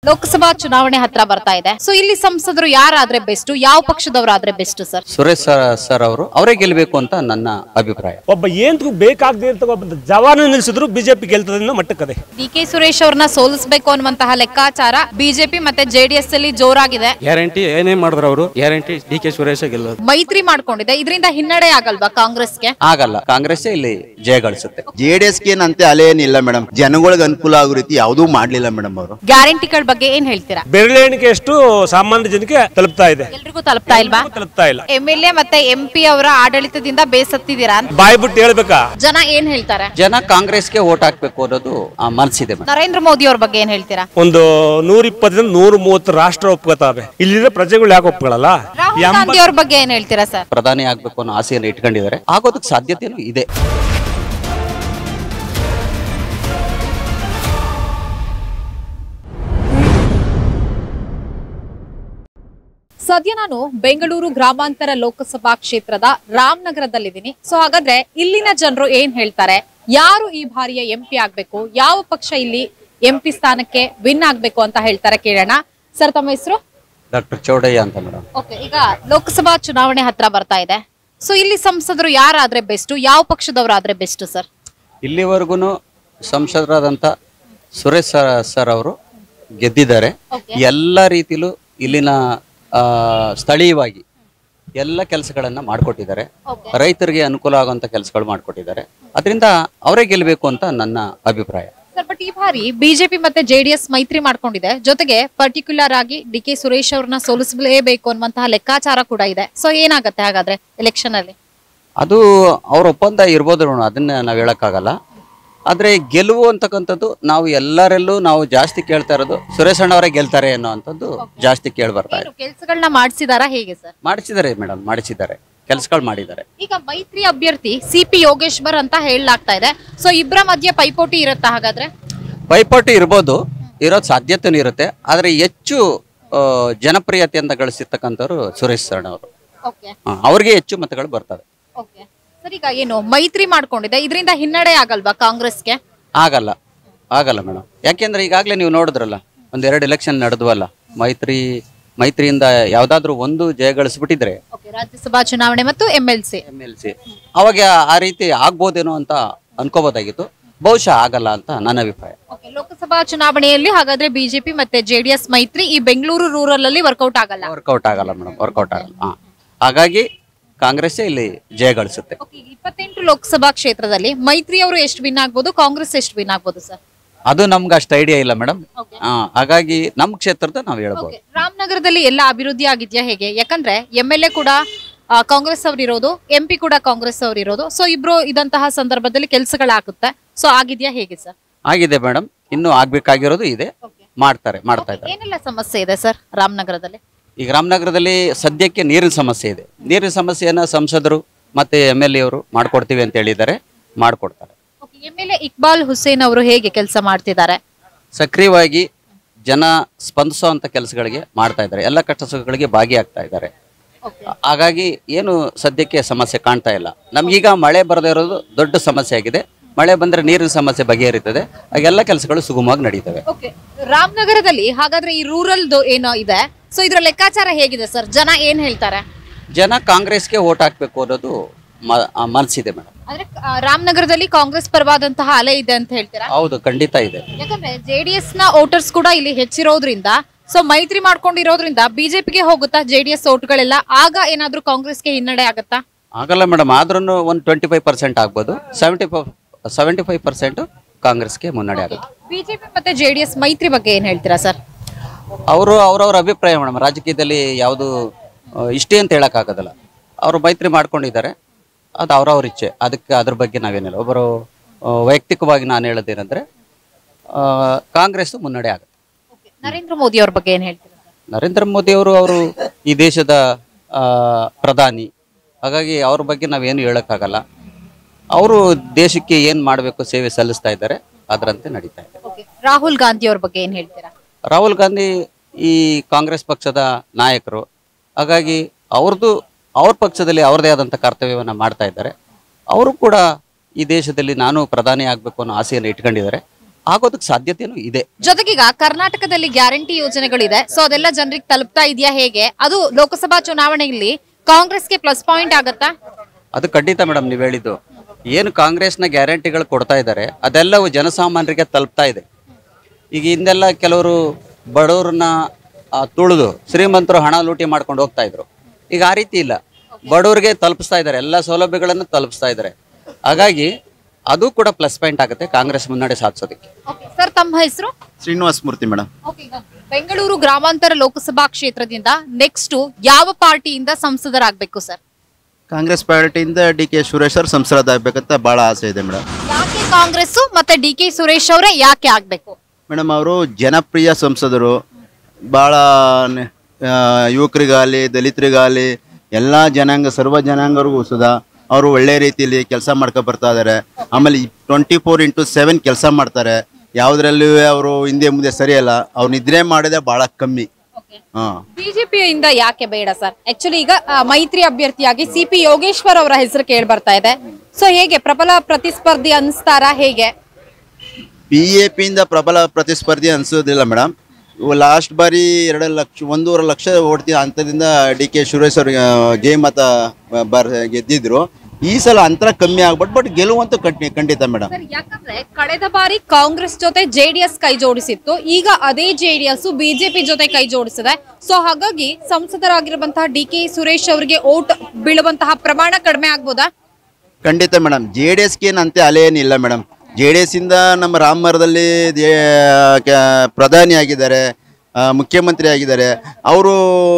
ಲೋಕಸಭಾ ಚುನಾವಣೆ ಹತ್ರ ಬರ್ತಾ ಇದೆ ಸೊ ಇಲ್ಲಿ ಸಂಸದರು ಯಾರಾದ್ರೆ ಬೆಸ್ಟ್ ಯಾವ ಪಕ್ಷದವರಾದ್ರೆ best sir Suresh sir sir ಅವರು ಅವರೇ ಗೆಲ್ಲಬೇಕು ಅಂತ ನನ್ನ ಅಭಿಪ್ರಾಯ ಒಬ್ಬ ಏನ್ಗೂ ಬೇಕಾಗದೇ ಇರ್ತಕ್ಕ ಒಬ್ಬ ಜವಾನ ನಿಲ್ಲಿಸಿದ್ರು ಬಿಜೆಪಿ ಗೆಲ್ತದೆ ಅನ್ನೋ ಮಟ್ಟಕ್ಕದೆ ಡಿ ಕೆ ಸುರೇಶ್ ಅವ್ರನ್ನ ಸೋಲಿಸಬೇಕು ಅನ್ನುವಂತಹ ಲೆಕ್ಕಾಚಾರ ಬಿಜೆಪಿ ಮತ್ತೆ ಜೆಡಿಎಸ್ ಅಲ್ಲಿ ಜೋರಾಗಿದೆ ಗ್ಯಾರಂಟಿ ಏನೇ ಮಾಡಿದ್ರು ಅವರು ಗ್ಯಾರಂಟಿ ಡಿ ಕೆ ಸುರೇಶ ಗೆಲ್ಲೋದು ಮೈತ್ರಿ ಮಾಡ್ಕೊಂಡಿದೆ ಇದರಿಂದ ಹಿನ್ನಡೆ ಆಗಲ್ವಾ ಕಾಂಗ್ರೆಸ್ಗೆ ಆಗಲ್ಲ ಕಾಂಗ್ರೆಸ್ಸೇ ಇಲ್ಲಿ ಜಯ ಗಳಿಸುತ್ತೆ ಜೆ ಡಿ ಎಸ್ಗೆ ಏನಂತೆ ಅಲೆ ಏನಿಲ್ಲ ಮೇಡಮ್ ಜನಗಳಿಗೆ ಅನುಕೂಲ ಆಗೋ ರೀತಿ ಯಾವುದೂ ಮಾಡ್ಲಿಲ್ಲ ಮೇಡಮ್ ಅವರು ಗ್ಯಾರಂಟಿಗಳ ಬಗ್ಗೆ ಏನ್ ಹೇಳ್ತೀರಾ ಬೆರಳೆಣಿಕೆ ಎಷ್ಟು ಸಾಮಾನ್ಯ ಜನಕ್ಕೆ ತಲುಪ್ತಾ ಇದೆ ಎಲ್ರಿಗೂ ತಲುಪ್ತಾ ಇಲ್ವಾ ತಲುಪ್ತಾ ಇಲ್ಲ ಎಂ ಎಲ್ ಎ ಮತ್ತೆ ಎಂ ಪಿ ಅವರ ಆಡಳಿತದಿಂದ ಬೇಸತ್ತಿದ್ದೀರಾ ಅಂತ ಬಾಯ್ ಬಿಟ್ಟು ಹೇಳ್ಬೇಕಾ ಜನ ಏನ್ ಹೇಳ್ತಾರೆ ಜನ ಕಾಂಗ್ರೆಸ್ಗೆ ಓಟ್ ಹಾಕ್ಬೇಕು ಅನ್ನೋದು ಆ ಮನಸ್ಸಿದೆ ಮೇಡಮ್ ನರೇಂದ್ರ ಮೋದಿ ಅವ್ರ ಬಗ್ಗೆ ಏನ್ ಹೇಳ್ತೀರಾ ಒಂದು ನೂರ ಇಪ್ಪತ್ತರಿಂದ ನೂರ ಮೂವತ್ತು ರಾಷ್ಟ್ರ ಒಪ್ಕೋತಾವೆ ಇಲ್ಲಿರೋ ಪ್ರಜೆಗಳು ಯಾಕೆ ಒಪ್ಕೊಳ್ಳಲ್ಲ ರಾಹುಲ್ ಗಾಂಧಿ ಅವ್ರ ಬಗ್ಗೆ ಏನ್ ಹೇಳ್ತೀರಾ ಸರ್ ಪ್ರಧಾನಿ ಆಗ್ಬೇಕು ಅನ್ನೋ ಆಸೆಯನ್ನು ಇಟ್ಕೊಂಡಿದ್ದಾರೆ ಆಗೋದಕ್ಕೆ ಸಾಧ್ಯತೆನೂ ಇದೆ ಸದ್ಯ ನಾನು ಬೆಂಗಳೂರು ಗ್ರಾಮಾಂತರ ಲೋಕಸಭಾ ಕ್ಷೇತ್ರದ ರಾಮನಗರದಲ್ಲಿದ್ದೀನಿ ಸೊ ಹಾಗಾದ್ರೆ ಇಲ್ಲಿನ ಜನರು ಏನ್ ಹೇಳ್ತಾರೆ ಯಾರು ಈ ಬಾರಿಯ ಎಂ ಪಿ ಆಗ್ಬೇಕು ಯಾವ ಪಕ್ಷ ಇಲ್ಲಿ ಎಂ ಪಿ ಸ್ಥಾನಕ್ಕೆ ವಿನ್ ಆಗ್ಬೇಕು ಅಂತ ಹೇಳ್ತಾರೆ ಕೇಳೋಣ ಸರ್ ತಮ್ಮ ಹೆಸರು ಡಾಕ್ಟರ್ ಚೌಡಯ್ಯ ಅಂತ ಮೇಡಮ್ ಓಕೆ ಈಗ ಲೋಕಸಭಾ ಚುನಾವಣೆ ಹತ್ರ ಬರ್ತಾ ಇದೆ ಸೊ ಇಲ್ಲಿ ಸಂಸದರು ಯಾರಾದ್ರೆ ಬೆಸ್ಟ್ ಯಾವ ಪಕ್ಷದವರಾದ್ರೆ ಬೆಸ್ಟ್ ಸರ್ ಇಲ್ಲಿವರೆಗೂ ಸಂಸದರಾದಂಥ ಸುರೇಶ್ ಸರ್ ಸರ್ ಅವರು ಗೆದ್ದಿದ್ದಾರೆ ಎಲ್ಲ ರೀತಿಲೂ ಇಲ್ಲಿನ ಆ, ಸ್ಥಳೀಯವಾಗಿ ಎಲ್ಲ ಕೆಲಸಗಳನ್ನ ಮಾಡಿಕೊಟ್ಟಿದ್ದಾರೆ ರೈತರಿಗೆ ಅನುಕೂಲ ಆಗುವಂಥ ಕೆಲಸಗಳು ಮಾಡಿಕೊಟ್ಟಿದ್ದಾರೆ ಅದರಿಂದ ಅವರೇ ಗೆಲ್ಲಬೇಕು ಅಂತ ನನ್ನ ಅಭಿಪ್ರಾಯ ಸರ್ ಬಟ್ ಈ ಬಾರಿ ಬಿಜೆಪಿ ಮತ್ತೆ ಜೆಡಿಎಸ್ ಮೈತ್ರಿ ಮಾಡ್ಕೊಂಡಿದೆ ಜೊತೆಗೆ ಪರ್ಟಿಕ್ಯುಲರ್ ಆಗಿ ಡಿ ಕೆ ಸುರೇಶ್ ಅವ್ರನ್ನ ಸೋಲಿಸಲೇಬೇಕು ಅನ್ನುವಂತಹ ಲೆಕ್ಕಾಚಾರ ಕೂಡ ಇದೆ ಸೊ ಏನಾಗತ್ತೆ ಹಾಗಾದ್ರೆ ಎಲೆಕ್ಷನ್ ಅಲ್ಲಿ ಅದು ಅವ್ರ ಒಪ್ಪಂದ ಇರ್ಬೋದು ನೋಡು, ಅದನ್ನ ನಾವು ಹೇಳಕ್ಕಾಗಲ್ಲ ಆದರೆ ಗೆಲುವು ಅಂತಕ್ಕಂಥದ್ದು ನಾವು ಎಲ್ಲರಲ್ಲೂ ನಾವು ಜಾಸ್ತಿ ಕೇಳ್ತಾ ಇರೋದು ಸುರೇಶ್ ಅಣ್ಣವರೇ ಗೆಲ್ತಾರೆ ಅನ್ನೋ ಅಂಥದ್ದು ಜಾಸ್ತಿ ಕೇಳಿ ಬರ್ತಾ ಇದೆ ಕೆಲಸಗಳನ್ನ ಮಾಡಿಸಿದಾರಾ ಹೇಗೆ ಸರ್ ಮಾಡಿಸಿದ್ದಾರೆ ಮೇಡಮ್ ಮಾಡಿಸಿದ್ದಾರೆ ಕೆಲಸಗಳು ಮಾಡಿದ್ದಾರೆ ಈಗ ಮೈತ್ರಿ ಅಭ್ಯರ್ಥಿ ಸಿ ಪಿ ಯೋಗೇಶ್ವರ್ ಅಂತ ಹೇಳಲಾಗ್ತಾ ಇದೆ ಸೊ ಇಬ್ಬರ ಮಧ್ಯೆ ಪೈಪೋಟಿ ಇರುತ್ತಾ ಹಾಗಾದ್ರೆ ಪೈಪೋಟಿ ಇರ್ಬೋದು ಇರೋದು ಸಾಧ್ಯತೆನೂ ಇರುತ್ತೆ ಆದರೆ ಹೆಚ್ಚು ಆ, ಜನಪ್ರಿಯತೆಯಿಂದ ಗಳಿಸಿರ್ತಕ್ಕಂಥವ್ರು ಸುರೇಶ್ ಶರಣ್ ಅವರು ಓಕೆ ಆ, ಅವ್ರಿಗೆ ಹೆಚ್ಚು ಮತಗಳು ಬರ್ತವೆ ಓಕೆ ಸರ್ ಈಗ ಏನು ಮೈತ್ರಿ ಮಾಡ್ಕೊಂಡಿದೆ ಇದರಿಂದ ಹಿನ್ನಡೆ ಆಗಲ್ವಾ ಕಾಂಗ್ರೆಸ್ಗೆ ಆಗಲ್ಲ ಆಗಲ್ಲ ಮೇಡಮ್ ಯಾಕೆಂದ್ರೆ ಈಗಾಗಲೇ ನೀವು ನೋಡಿದ್ರಲ್ಲ ಒಂದೆರಡು ಎಲೆಕ್ಷನ್ ನಡೆದ್ವಲ್ಲ ಮೈತ್ರಿ ಮೈತ್ರಿಯಿಂದ ಯಾವ್ದಾದ್ರು ಒಂದು ಜಯ ಗಳಿಸ್ಬಿಟ್ಟಿದ್ರೆ ಓಕೆ ರಾಜ್ಯಸಭಾ ಚುನಾವಣೆ ಮತ್ತು M L C M L C ಅವಾಗ ಆ ರೀತಿ ಆಗ್ಬೋದೇನೋ ಅಂತ ಅನ್ಕೋಬೋದಾಗಿತ್ತು ಬಹುಶಃ ಆಗಲ್ಲ ಅಂತ ನನ್ನ ಅಭಿಪ್ರಾಯ ಓಕೆ ಲೋಕಸಭಾ ಚುನಾವಣೆಯಲ್ಲಿ ಹಾಗಾದ್ರೆ ಬಿಜೆಪಿ ಮತ್ತೆ ಜೆಡಿಎಸ್ ಮೈತ್ರಿ ಈ ಬೆಂಗಳೂರು ರೂರಲ್ ಅಲ್ಲಿ ವರ್ಕೌಟ್ ಆಗಲ್ಲ ವರ್ಕೌಟ್ ಆಗಲ್ಲ ಮೇಡಮ್ ವರ್ಕೌಟ್ ಆಗಲ್ಲ ಹಾ ಹಾಗಾಗಿ ಕಾಂಗ್ರೆಸ್ಸೇ ಇಲ್ಲಿ ಜಯ ಗಳಿಸುತ್ತೆ ಓಕೆ ಇಪ್ಪತ್ತೆಂಟು ಲೋಕಸಭಾ ಕ್ಷೇತ್ರದಲ್ಲಿ ಮೈತ್ರಿ ಅವರು ಎಷ್ಟು ವಿನ್ ಆಗ್ಬೋದು ಕಾಂಗ್ರೆಸ್ ಎಷ್ಟು ವಿನ್ ಆಗ್ಬೋದು ಸರ್ ಅದು ನಮ್ಗೆ ಅಷ್ಟು ಐಡಿಯಾ ಇಲ್ಲ ಮೇಡಮ್ ಹಾಗಾಗಿ ನಮ್ಮ ಕ್ಷೇತ್ರದ ನಾವು ಹೇಳ್ಬೋದು ಓಕೆ ರಾಮನಗರದಲ್ಲಿ ಎಲ್ಲ ಅಭಿವೃದ್ಧಿ ಆಗಿದ್ಯಾ ಹೇಗೆ ಯಾಕಂದ್ರೆ ಎಂ ಎಲ್ ಎ ಕೂಡ ಆ, ಕಾಂಗ್ರೆಸ್ ಅವ್ರು ಇರೋದು ಎಂ ಪಿ ಕೂಡ ಕಾಂಗ್ರೆಸ್ ಅವ್ರು ಇರೋದು ಸೊ ಇಬ್ರು ಇದಂತಹ ಸಂದರ್ಭದಲ್ಲಿ ಕೆಲಸಗಳಾಗುತ್ತೆ ಸೊ ಆಗಿದ್ಯಾ ಹೇಗೆ ಸರ್ ಆಗಿದೆ ಮೇಡಮ್ ಇನ್ನೂ ಆಗ್ಬೇಕಾಗಿರೋದು ಇದೆ ಮಾಡ್ತಾರೆ ಮಾಡ್ತಾ ಇದ್ದಾರೆ ಏನೆಲ್ಲ ಸಮಸ್ಯೆ ಇದೆ ಸರ್ ರಾಮನಗರದಲ್ಲಿ ಈಗ ರಾಮನಗರದಲ್ಲಿ ಸದ್ಯಕ್ಕೆ ನೀರಿನ ಸಮಸ್ಯೆ ಇದೆ ನೀರಿನ ಸಮಸ್ಯೆಯನ್ನ ಸಂಸದರು ಮತ್ತೆ ಎಮ್ ಎಲ್ ಎ ಅವರು ಮಾಡ್ಕೊಡ್ತೀವಿ ಅಂತ ಹೇಳಿದ್ದಾರೆ ಮಾಡ್ಕೊಡ್ತಾರೆ M L A Iqbal Hussain ಅವರು ಹೇಗೆ ಕೆಲಸ ಮಾಡ್ತಿದ್ದಾರೆ ಸಕ್ರಿಯವಾಗಿ ಜನ ಸ್ಪಂದಿಸುವಂತ ಕೆಲಸಗಳಿಗೆ ಮಾಡ್ತಾ ಇದ್ದಾರೆ ಎಲ್ಲ ಕಷ್ಟ ಸುಖಗಳಿಗೆ ಭಾಗಿಯಾಗ್ತಾ ಇದ್ದಾರೆ ಹಾಗಾಗಿ ಏನು ಸದ್ಯಕ್ಕೆ ಸಮಸ್ಯೆ ಕಾಣ್ತಾ ಇಲ್ಲ ನಮ್ಗೀಗ ಮಳೆ ಬರದೇ ಇರೋದು ದೊಡ್ಡ ಸಮಸ್ಯೆ ಆಗಿದೆ ಮಳೆ ಬಂದ್ರೆ ನೀರಿನ ಸಮಸ್ಯೆ ಬಗೆಹರಿತದೆ ಆಗೆಲ್ಲ ಕೆಲಸಗಳು ಸುಗಮವಾಗಿ ನಡೀತವೆ ಓಕೆ ರಾಮನಗರದಲ್ಲಿ ಹಾಗಾದ್ರೆ ಈ ರೂರಲ್ ಏನೋ ಇದೆ ಸೊ ಇದ್ರ ಲೆಕ್ಕಾಚಾರ ಹೇಗಿದೆ ಸರ್ ಜನ ಏನ್ ಹೇಳ್ತಾರೆ ಜನ ಕಾಂಗ್ರೆಸ್ಗೆ ಓಟ್ ಹಾಕ್ಬೇಕು ಅನ್ನೋದು ಮ- ಆ ಮನಸ್ಸಿದೆ ಮೇಡಮ್ ಅಂದ್ರೆ ಆ, ರಾಮನಗರದಲ್ಲಿ ಕಾಂಗ್ರೆಸ್ ಪರವಾದಂತಹ ಅಲೆ ಇದೆ ಅಂತ ಹೇಳ್ತೀರಾ ಹೌದು ಖಂಡಿತ ಇದೆ ಯಾಕಂದ್ರೆ ಜೆಡಿಎಸ್ ನ ವೋಟರ್ಸ್ ಕೂಡ ಇಲ್ಲಿ ಹೆಚ್ಚಿರೋದ್ರಿಂದ ಸೊ ಮೈತ್ರಿ ಮಾಡ್ಕೊಂಡಿರೋದ್ರಿಂದ ಬಿಜೆಪಿಗೆ ಹೋಗುತ್ತಾ ಜೆಡಿಎಸ್ ಓಟ್ಗಳೆಲ್ಲ ಆಗ ಏನಾದ್ರೂ ಕಾಂಗ್ರೆಸ್ಗೆ ಹಿನ್ನಡೆ ಆಗುತ್ತಾ ಆಗಲ್ಲ ಮೇಡಮ್ ಆದ್ರೂ ಒಂದು ಟ್ವೆಂಟಿ ಫೈವ್ ಪರ್ಸೆಂಟ್ ಆಗ್ಬೋದು seventy five seventy five percent ಕಾಂಗ್ರೆಸ್ಗೆ ಮುನ್ನಡೆ ಆಗುತ್ತೆ ಬಿಜೆಪಿ ಮತ್ತೆ ಜೆಡಿಎಸ್ ಮೈತ್ರಿ ಬಗ್ಗೆ ಏನ್ ಹೇಳ್ತೀರಾ ಸರ್ ಅವರು ಅವ್ರವ್ರ ಅಭಿಪ್ರಾಯ ಮೇಡಮ್ ರಾಜಕೀಯದಲ್ಲಿ ಯಾವುದು ಆ, ಇಷ್ಟೇ ಅಂತ ಹೇಳೋಕ್ಕಾಗೋದಿಲ್ಲ ಅವರು ಮೈತ್ರಿ ಮಾಡ್ಕೊಂಡಿದ್ದಾರೆ ಅದು ಅವ್ರವ್ರ ಇಚ್ಛೆ ಅದಕ್ಕೆ ಅದ್ರ ಬಗ್ಗೆ ನಾವೇನಿಲ್ಲ ಒಬ್ಬರು ಆ, ವೈಯಕ್ತಿಕವಾಗಿ ನಾನು ಹೇಳೋದೇನೆಂದರೆ ಕಾಂಗ್ರೆಸ್ ಮುನ್ನಡೆ ಆಗುತ್ತೆ ನರೇಂದ್ರ ಮೋದಿ ಅವ್ರ ಬಗ್ಗೆ ಏನ್ ಹೇಳ್ತೀರಾ ಸರ್ ನರೇಂದ್ರ ಮೋದಿ ಅವರು ಅವರು ಈ ದೇಶದ ಆ, ಪ್ರಧಾನಿ ಹಾಗಾಗಿ ಅವ್ರ ಬಗ್ಗೆ ನಾವೇನು ಹೇಳೋಕ್ಕಾಗಲ್ಲ ಅವರು ದೇಶಕ್ಕೆ ಏನು ಮಾಡಬೇಕು ಸೇವೆ ಸಲ್ಲಿಸ್ತಾ ಇದ್ದಾರೆ ಅದರಂತೆ ನಡೀತಾ ಇದೆ Okay. ರಾಹುಲ್ ಗಾಂಧಿ ಅವ್ರ ಬಗ್ಗೆ ಏನ್ ಹೇಳ್ತೀರಾ ರಾಹುಲ್ ಗಾಂಧಿ ಈ ಕಾಂಗ್ರೆಸ್ ಪಕ್ಷದ ನಾಯಕರು ಹಾಗಾಗಿ ಅವ್ರದ್ದು ಅವ್ರ ಪಕ್ಷದಲ್ಲಿ ಅವ್ರದೇ ಆದಂಥ ಕರ್ತವ್ಯವನ್ನು ಮಾಡ್ತಾ ಇದ್ದಾರೆ ಅವರು ಕೂಡ ಈ ದೇಶದಲ್ಲಿ ನಾನು ಪ್ರಧಾನಿ ಆಗಬೇಕು ಅನ್ನೋ ಆಸೆಯನ್ನು ಇಟ್ಕೊಂಡಿದ್ದಾರೆ ಆಗೋದಕ್ಕೆ ಸಾಧ್ಯತೆನೂ ಇದೆ ಜೊತೆಗೀಗ ಕರ್ನಾಟಕದಲ್ಲಿ ಗ್ಯಾರಂಟಿ ಯೋಜನೆಗಳಿದೆ ಸೊ ಅದೆಲ್ಲ ಜನರಿಗೆ ತಲುಪ್ತಾ ಇದೆಯಾ ಹೇಗೆ ಅದು ಲೋಕಸಭಾ ಚುನಾವಣೆಯಲ್ಲಿ ಕಾಂಗ್ರೆಸ್ಗೆ ಪ್ಲಸ್ ಪಾಯಿಂಟ್ ಆಗತ್ತಾ ಅದು ಖಂಡಿತ ಮೇಡಮ್ ನೀವು ಹೇಳಿದ್ದು ಏನು ಕಾಂಗ್ರೆಸ್ನ ಗ್ಯಾರಂಟಿಗಳು ಕೊಡ್ತಾ ಇದ್ದಾರೆ ಅದೆಲ್ಲವೂ ಜನಸಾಮಾನ್ಯರಿಗೆ ತಲುಪ್ತಾ ಇದೆ ಈಗ ಹಿಂದೆಲ್ಲ ಕೆಲವರು ಬಡವ್ರನ್ನ ಆ, ತುಳಿದು ಶ್ರೀಮಂತರು ಹಣ ಲೂಟಿ ಮಾಡ್ಕೊಂಡು ಹೋಗ್ತಾ ಇದ್ರು ಈಗ ಆ ರೀತಿ ಇಲ್ಲ ಬಡವ್ರಿಗೆ ತಲುಪಿಸ್ತಾ ಇದ್ದಾರೆ ಎಲ್ಲ ಸೌಲಭ್ಯಗಳನ್ನು ತಲುಪಿಸ್ತಾ ಇದ್ದಾರೆ ಹಾಗಾಗಿ ಅದು ಕೂಡ ಪ್ಲಸ್ ಪಾಯಿಂಟ್ ಆಗುತ್ತೆ ಕಾಂಗ್ರೆಸ್ ಮುನ್ನಡೆ ಸಾಧಿಸೋದಕ್ಕೆ ಸರ್ ತಮ್ಮ ಹೆಸರು ಶ್ರೀನಿವಾಸ ಮೂರ್ತಿ ಮೇಡಮ್ ಬೆಂಗಳೂರು ಗ್ರಾಮಾಂತರ ಲೋಕಸಭಾ ಕ್ಷೇತ್ರದಿಂದ ನೆಕ್ಸ್ಟ್ ಯಾವ ಪಾರ್ಟಿಯಿಂದ ಸಂಸದರಾಗಬೇಕು ಸರ್ ಕಾಂಗ್ರೆಸ್ ಪಾರ್ಟಿಯಿಂದ ಡಿ ಕೆ ಸುರೇಶ್ ಅವ್ರು ಸಂಸದರಾಗಬೇಕಂತ ಭಾಳ ಆಸೆ ಇದೆ ಮೇಡಮ್ ಯಾಕೆ ಕಾಂಗ್ರೆಸ್ ಮತ್ತೆ ಡಿ ಕೆ ಸುರೇಶ್ ಅವರೇ ಯಾಕೆ ಆಗ್ಬೇಕು ಮೇಡಮ್ ಅವರು ಜನಪ್ರಿಯ ಸಂಸದರು ಭಾಳ ಯುವಕರಿಗಾಗಲಿ ದಲಿತರಿಗಾಗಲಿ ಎಲ್ಲ ಜನಾಂಗ ಸರ್ವ ಜನಾಂಗರಿಗೂ ಸುಧಾ ಅವರು ಒಳ್ಳೆ ರೀತಿಯಲ್ಲಿ ಕೆಲಸ ಮಾಡ್ಕೊ ಬರ್ತಾ ಇದ್ದಾರೆ ಆಮೇಲೆ ಟ್ವೆಂಟಿ ಫೋರ್ ಇಂಟು ಸೆವೆನ್ ಕೆಲಸ ಮಾಡ್ತಾರೆ ಯಾವುದ್ರಲ್ಲೂ ಅವರು ಹಿಂದೆ ಮುಂದೆ ಸರಿಯಲ್ಲ ಅವ್ರು ನಿದ್ರೆ ಮಾಡೋದೇ ಭಾಳ ಕಮ್ಮಿ ಹಾಂ ಬಿಜೆಪಿಯಿಂದ ಯಾಕೆ ಬೇಡ ಸರ್ ಆಕ್ಚುಲಿ ಈಗ ಆ, ಮೈತ್ರಿ ಅಭ್ಯರ್ಥಿಯಾಗಿ ಸಿ ಪಿ ಯೋಗೇಶ್ವರ್ ಅವರ ಹೆಸರು ಕೇಳಿ ಬರ್ತಾ ಇದೆ ಸೊ ಹೇಗೆ ಪ್ರಬಲ ಪ್ರತಿಸ್ಪರ್ಧಿ ಅನಿಸ್ತಾರಾ ಹೇಗೆ ಬಿ ಎ ಪಿಯಿಂದ ಪ್ರಬಲ ಪ್ರತಿಸ್ಪರ್ಧಿ ಅನ್ಸೋದಿಲ್ಲ ಮೇಡಮ್ ಲಾಸ್ಟ್ ಬಾರಿ ಎರಡು ಲಕ್ಷ ಒಂದೂವರೆ ಲಕ್ಷ ಓಡ್ತಿ ಹಂತದಿಂದ ಡಿ ಕೆ ಸುರೇಶ್ ಅವ್ರಿಗೆ ಜಯ ಮತ ಬರ್ ಗೆದ್ದಿದ್ರು ಈ ಸಲ ಅಂತರ ಕಮ್ಮಿ ಆಗ್ಬಿಟ್ಟು ಬಟ್ ಗೆಲುವಂತೂ ಖಂಡಿ ಖಂಡಿತ ಮೇಡಮ್ ಸರ್ ಯಾಕಂದ್ರೆ ಕಳೆದ ಬಾರಿ ಕಾಂಗ್ರೆಸ್ ಜೊತೆ ಜೆಡಿಎಸ್ ಕೈ ಜೋಡಿಸಿತ್ತು ಈಗ ಅದೇ ಜೆಡಿಎಸ್ ಬಿಜೆಪಿ ಜೊತೆ ಕೈ ಜೋಡಿಸಿದೆ ಸೊ ಹಾಗಾಗಿ ಸಂಸದರಾಗಿರುವಂತಹ ಡಿ ಕೆ ಸುರೇಶ್ ಅವರಿಗೆ ಓಟ್ ಬೀಳುವಂತಹ ಪ್ರಮಾಣ ಕಡಿಮೆ ಆಗ್ಬೋದಾ ಖಂಡಿತ ಮೇಡಮ್ ಜೆ ಡಿ ಎಸ್ಗೆ ಏನು ಅಂತೆ ಅಲೆ ಏನಿಲ್ಲ ಮೇಡಮ್ ಜೆ ಡಿ ಎಸ್ಸಿಂದ ನಮ್ಮ ರಾಮಮರದಲ್ಲಿ ಪ್ರಧಾನಿ ಆಗಿದ್ದಾರೆ ಆ, ಮುಖ್ಯಮಂತ್ರಿ ಆಗಿದ್ದಾರೆ ಅವರು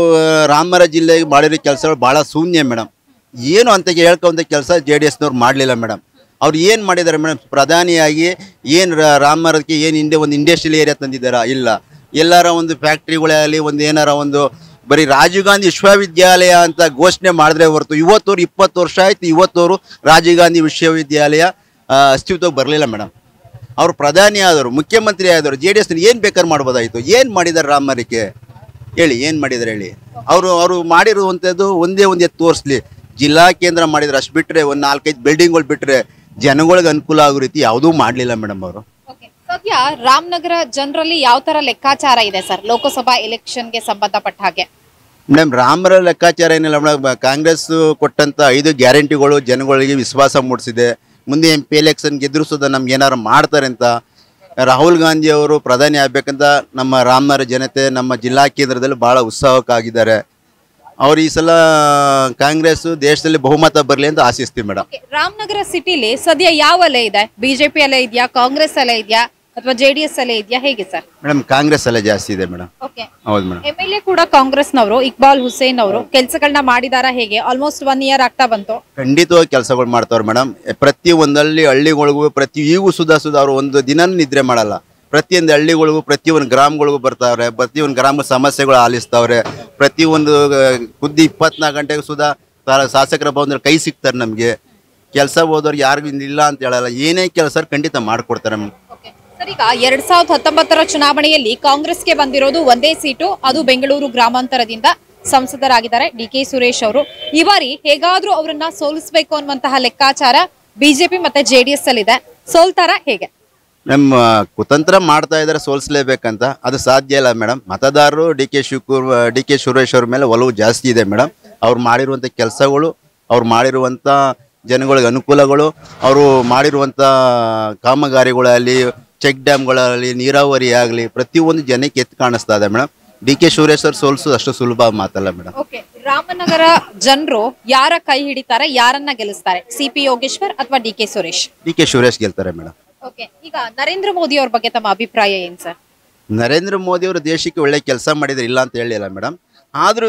ರಾಮಮರ ಜಿಲ್ಲೆಗೆ ಮಾಡಿರೋ ಕೆಲಸಗಳು ಭಾಳ ಶೂನ್ಯ ಮೇಡಮ್ ಏನು ಅಂತ ಹೇಳ್ಕೊಂತ ಕೆಲಸ ಜೆ ಡಿ ಎಸ್ನವ್ರು ಮಾಡಲಿಲ್ಲ ಮೇಡಮ್ ಅವ್ರು ಏನು ಮಾಡಿದ್ದಾರೆ ಮೇಡಮ್ ಪ್ರಧಾನಿಯಾಗಿ ಏನು ರಾಮಮರಕ್ಕೆ ಏನು ಹಿಂದೆ ಒಂದು ಇಂಡಸ್ಟ್ರಿಯಲ್ ಏರಿಯಾ ತಂದಿದ್ದಾರಾ ಇಲ್ಲ ಎಲ್ಲಾರ ಒಂದು ಫ್ಯಾಕ್ಟ್ರಿಗಳಾಗಲಿ ಒಂದು ಏನಾರ ಒಂದು ಬರೀ ರಾಜೀವ್ ಗಾಂಧಿ ವಿಶ್ವವಿದ್ಯಾಲಯ ಅಂತ ಘೋಷಣೆ ಮಾಡಿದ್ರೆ ಹೊರತು ಇವತ್ತವ್ರು ಇಪ್ಪತ್ತು ವರ್ಷ ಆಯ್ತು ಇವತ್ತವರು ರಾಜೀವ್ ಗಾಂಧಿ ವಿಶ್ವವಿದ್ಯಾಲಯ ಆ, ಅಸ್ತಿತ್ವಕ್ಕೆ ಬರಲಿಲ್ಲ ಮೇಡಮ್ ಅವರು ಪ್ರಧಾನಿ ಆದರು ಮುಖ್ಯಮಂತ್ರಿ ಆದರು ಜೆ ಡಿ ಎಸ್ ಏನು ಬೇಕಾದ್ರೆ ಮಾಡ್ಬೋದಾಯಿತು ಏನು ಮಾಡಿದ್ದಾರೆ ರಾಮರಿಗೆ ಹೇಳಿ ಏನು ಮಾಡಿದ್ದಾರೆ ಹೇಳಿ ಅವರು ಅವರು ಮಾಡಿರುವಂಥದ್ದು ಒಂದೇ ಒಂದು ಎತ್ತು ತೋರಿಸ್ಲಿ ಜಿಲ್ಲಾ ಕೇಂದ್ರ ಮಾಡಿದ್ರು ಅಷ್ಟು ಬಿಟ್ಟರೆ ಒಂದು ನಾಲ್ಕೈದು ಬಿಲ್ಡಿಂಗ್ಗಳು ಬಿಟ್ಟರೆ ಜನಗಳಿಗೆ ಅನುಕೂಲ ಆಗೋ ರೀತಿ ಯಾವುದೂ ಮಾಡಲಿಲ್ಲ ಮೇಡಮ್ ಅವರು ಸದ್ಯ ರಾಮನಗರ ಜನರಲ್ಲಿ ಯಾವ ತರ ಲೆಕ್ಕಾಚಾರ ಇದೆ ಸರ್ ಲೋಕಸಭಾ ಎಲೆಕ್ಷನ್ಗೆ ಸಂಬಂಧಪಟ್ಟ ಹಾಗೆ ಮೇಡಮ್ ರಾಮರ ಲೆಕ್ಕಾಚಾರ ಏನಿಲ್ಲ ಮೇಡಮ್ ಕಾಂಗ್ರೆಸ್ ಕೊಟ್ಟಂತ ಐದು ಗ್ಯಾರಂಟಿಗಳು ಜನಗಳಿಗೆ ವಿಶ್ವಾಸ ಮೂಡಿಸಿದೆ ಮುಂದೆ ಎಂ ಪಿ ಎಲೆಕ್ಷನ್ ಗೆದ್ರು ಸುದ ನಮ್ಗೆ ಏನಾರು ಮಾಡ್ತಾರೆ ಅಂತ ರಾಹುಲ್ ಗಾಂಧಿ ಅವರು ಪ್ರಧಾನಿ ಆಗ್ಬೇಕಂತ ನಮ್ಮ ರಾಮನಗರ ಜನತೆ ನಮ್ಮ ಜಿಲ್ಲಾ ಕೇಂದ್ರದಲ್ಲಿ ಭಾಳ ಉತ್ಸಾಹಕ್ಕಾಗಿದ್ದಾರೆ ಅವ್ರು ಈ ಸಲ ಕಾಂಗ್ರೆಸ್ ದೇಶದಲ್ಲಿ ಬಹುಮತ ಬರಲಿ ಅಂತ ಆಶಿಸ್ತೀವಿ ಮೇಡಮ್ Okay, ರಾಮನಗರ ಸಿಟಿಲಿ ಸದ್ಯ ಯಾವ ಅಲೆ ಇದೆ ಬಿಜೆಪಿ ಅಲೆ ಇದೆಯಾ ಕಾಂಗ್ರೆಸ್ ಅಲೆ ಇದೆಯಾ ಅಥವಾ ಜೆಡಿಎಸ್ ಅಲೆ ಇದೆಯಾ ಹೇಗೆ ಸರ್ ಮೇಡಮ್ ಕಾಂಗ್ರೆಸ್ ಅಲ್ಲೇ ಜಾಸ್ತಿ ಇದೆ ಮೇಡಮ್ ಓಕೆ ಹೌದು ಮೇಡಮ್ ಎಂ ಎಲ್ ಎ ಕೂಡ ಕಾಂಗ್ರೆಸ್ನವರು ಇಕ್ಬಾಲ್ ಹುಸೇನ್ ಅವರು ಕೆಲಸಗಳನ್ನ ಮಾಡಿದಾರಾ ಹೇಗೆ ಆಲ್ಮೋಸ್ಟ್ ಒನ್ ಇಯರ್ ಆಗ್ತಾ ಬಂತು ಖಂಡಿತವಾಗಿ ಕೆಲಸಗಳು ಮಾಡ್ತಾವ್ರೆ ಮೇಡಮ್ ಪ್ರತಿ ಒಂದಲ್ಲಿ ಹಳ್ಳಿಗಳಿಗೂ ಪ್ರತಿ ಈಗೂ ಸುಧಾ ಸುಧಾ ಅವರು ಒಂದು ದಿನ ನಿದ್ರೆ ಮಾಡಲ್ಲ ಪ್ರತಿಯೊಂದು ಹಳ್ಳಿಗಳಿಗೂ ಪ್ರತಿಯೊಂದು ಗ್ರಾಮಗಳಿಗೂ ಬರ್ತಾವ್ರೆ ಪ್ರತಿಯೊಂದು ಗ್ರಾಮ ಸಮಸ್ಯೆಗಳು ಆಲಿಸ್ತಾವ್ರೆ ಪ್ರತಿಯೊಂದು ಆ, ಖುದ್ದು ಇಪ್ಪತ್ನಾಲ್ಕು ಗಂಟೆಗೂ ಸುಧಾ ಸಾ- ಶಾಸಕರ ಬಂದ್ರೆ ಕೈ ಸಿಗ್ತಾರೆ ನಮಗೆ ಕೆಲಸ ಹೋದವ್ರಿಗೆ ಯಾರಿಗೂ ಇಲ್ಲ ಅಂತ ಹೇಳಲ್ಲ ಏನೇ ಕೆಲಸ ಖಂಡಿತ ಮಾಡಿಕೊಡ್ತಾರೆ ನಮ್ಗೆ ಸರ್ ಈಗ ಎರಡ್ ಸಾವಿರದ ಹತ್ತೊಂಬತ್ತರ ಚುನಾವಣೆಯಲ್ಲಿ ಕಾಂಗ್ರೆಸ್ಗೆ ಬಂದಿರೋದು ಒಂದೇ ಸೀಟು ಅದು ಬೆಂಗಳೂರು ಗ್ರಾಮಾಂತರದಿಂದ ಸಂಸದರಾಗಿದ್ದಾರೆ ಡಿ ಕೆ ಸುರೇಶ್ ಅವರು ಈ ಬಾರಿ ಹೇಗಾದ್ರೂ ಅವರನ್ನ ಸೋಲಿಸಬೇಕು ಅನ್ನುವಂತಹ ಲೆಕ್ಕಾಚಾರ ಬಿಜೆಪಿ ಮತ್ತೆ ಜೆಡಿಎಸ್ ಅಲ್ಲಿ ಇದೆ ಸೋಲ್ತಾರ ಹೇಗೆ ನಮ್ಮ ಕುತಂತ್ರ ಮಾಡ್ತಾ ಇದ್ದಾರೆ ಸೋಲಿಸ್ಲೇಬೇಕಂತ ಅದು ಸಾಧ್ಯ ಇಲ್ಲ ಮೇಡಮ್ ಮತದಾರರು D K Shivakumar D K Suresh ಅವ್ರ ಮೇಲೆ ಒಲವು ಜಾಸ್ತಿ ಇದೆ ಮೇಡಮ್ ಅವ್ರು ಮಾಡಿರುವಂಥ ಕೆಲಸಗಳು ಅವ್ರು ಮಾಡಿರುವಂಥ ಜನಗಳಿಗೆ ಅನುಕೂಲಗಳು ಅವರು ಮಾಡಿರುವಂಥ ಕಾಮಗಾರಿಗಳಾಗಲಿ ಚೆಕ್ ಡ್ಯಾಮ್ಗಳಾಗಲಿ ನೀರಾವರಿ ಆಗಲಿ ಪ್ರತಿಯೊಂದು ಜನಕ್ಕೆ ಎತ್ತು ಕಾಣಿಸ್ತಾ ಇದೆ ಮೇಡಮ್ ಡಿ ಕೆ ಸುರೇಶ್ ಅವ್ರು ಸೋಲಿಸೋದು ಅಷ್ಟು ಸುಲಭ ಮಾತಲ್ಲ ಮೇಡಮ್ ಓಕೆ ರಾಮನಗರ ಜನರು ಯಾರ ಕೈ ಹಿಡಿತಾರೆ ಯಾರನ್ನ ಗೆಲ್ಲಿಸ್ತಾರೆ ಸಿ ಪಿ ಯೋಗೇಶ್ವರ್ ಅಥವಾ D K Suresh D K Suresh ಗೆಲ್ತಾರೆ ಮೇಡಮ್ ಓಕೆ ಈಗ ನರೇಂದ್ರ ಮೋದಿ ಅವ್ರ ಬಗ್ಗೆ ತಮ್ಮ ಅಭಿಪ್ರಾಯ ಏನ್ ಸರ್ ನರೇಂದ್ರ ಮೋದಿ ಅವರು ದೇಶಕ್ಕೆ ಒಳ್ಳೆ ಕೆಲಸ ಮಾಡಿದ್ರೆ ಇಲ್ಲ ಅಂತ ಹೇಳಿಲ್ಲ ಮೇಡಮ್ ಆದ್ರೂ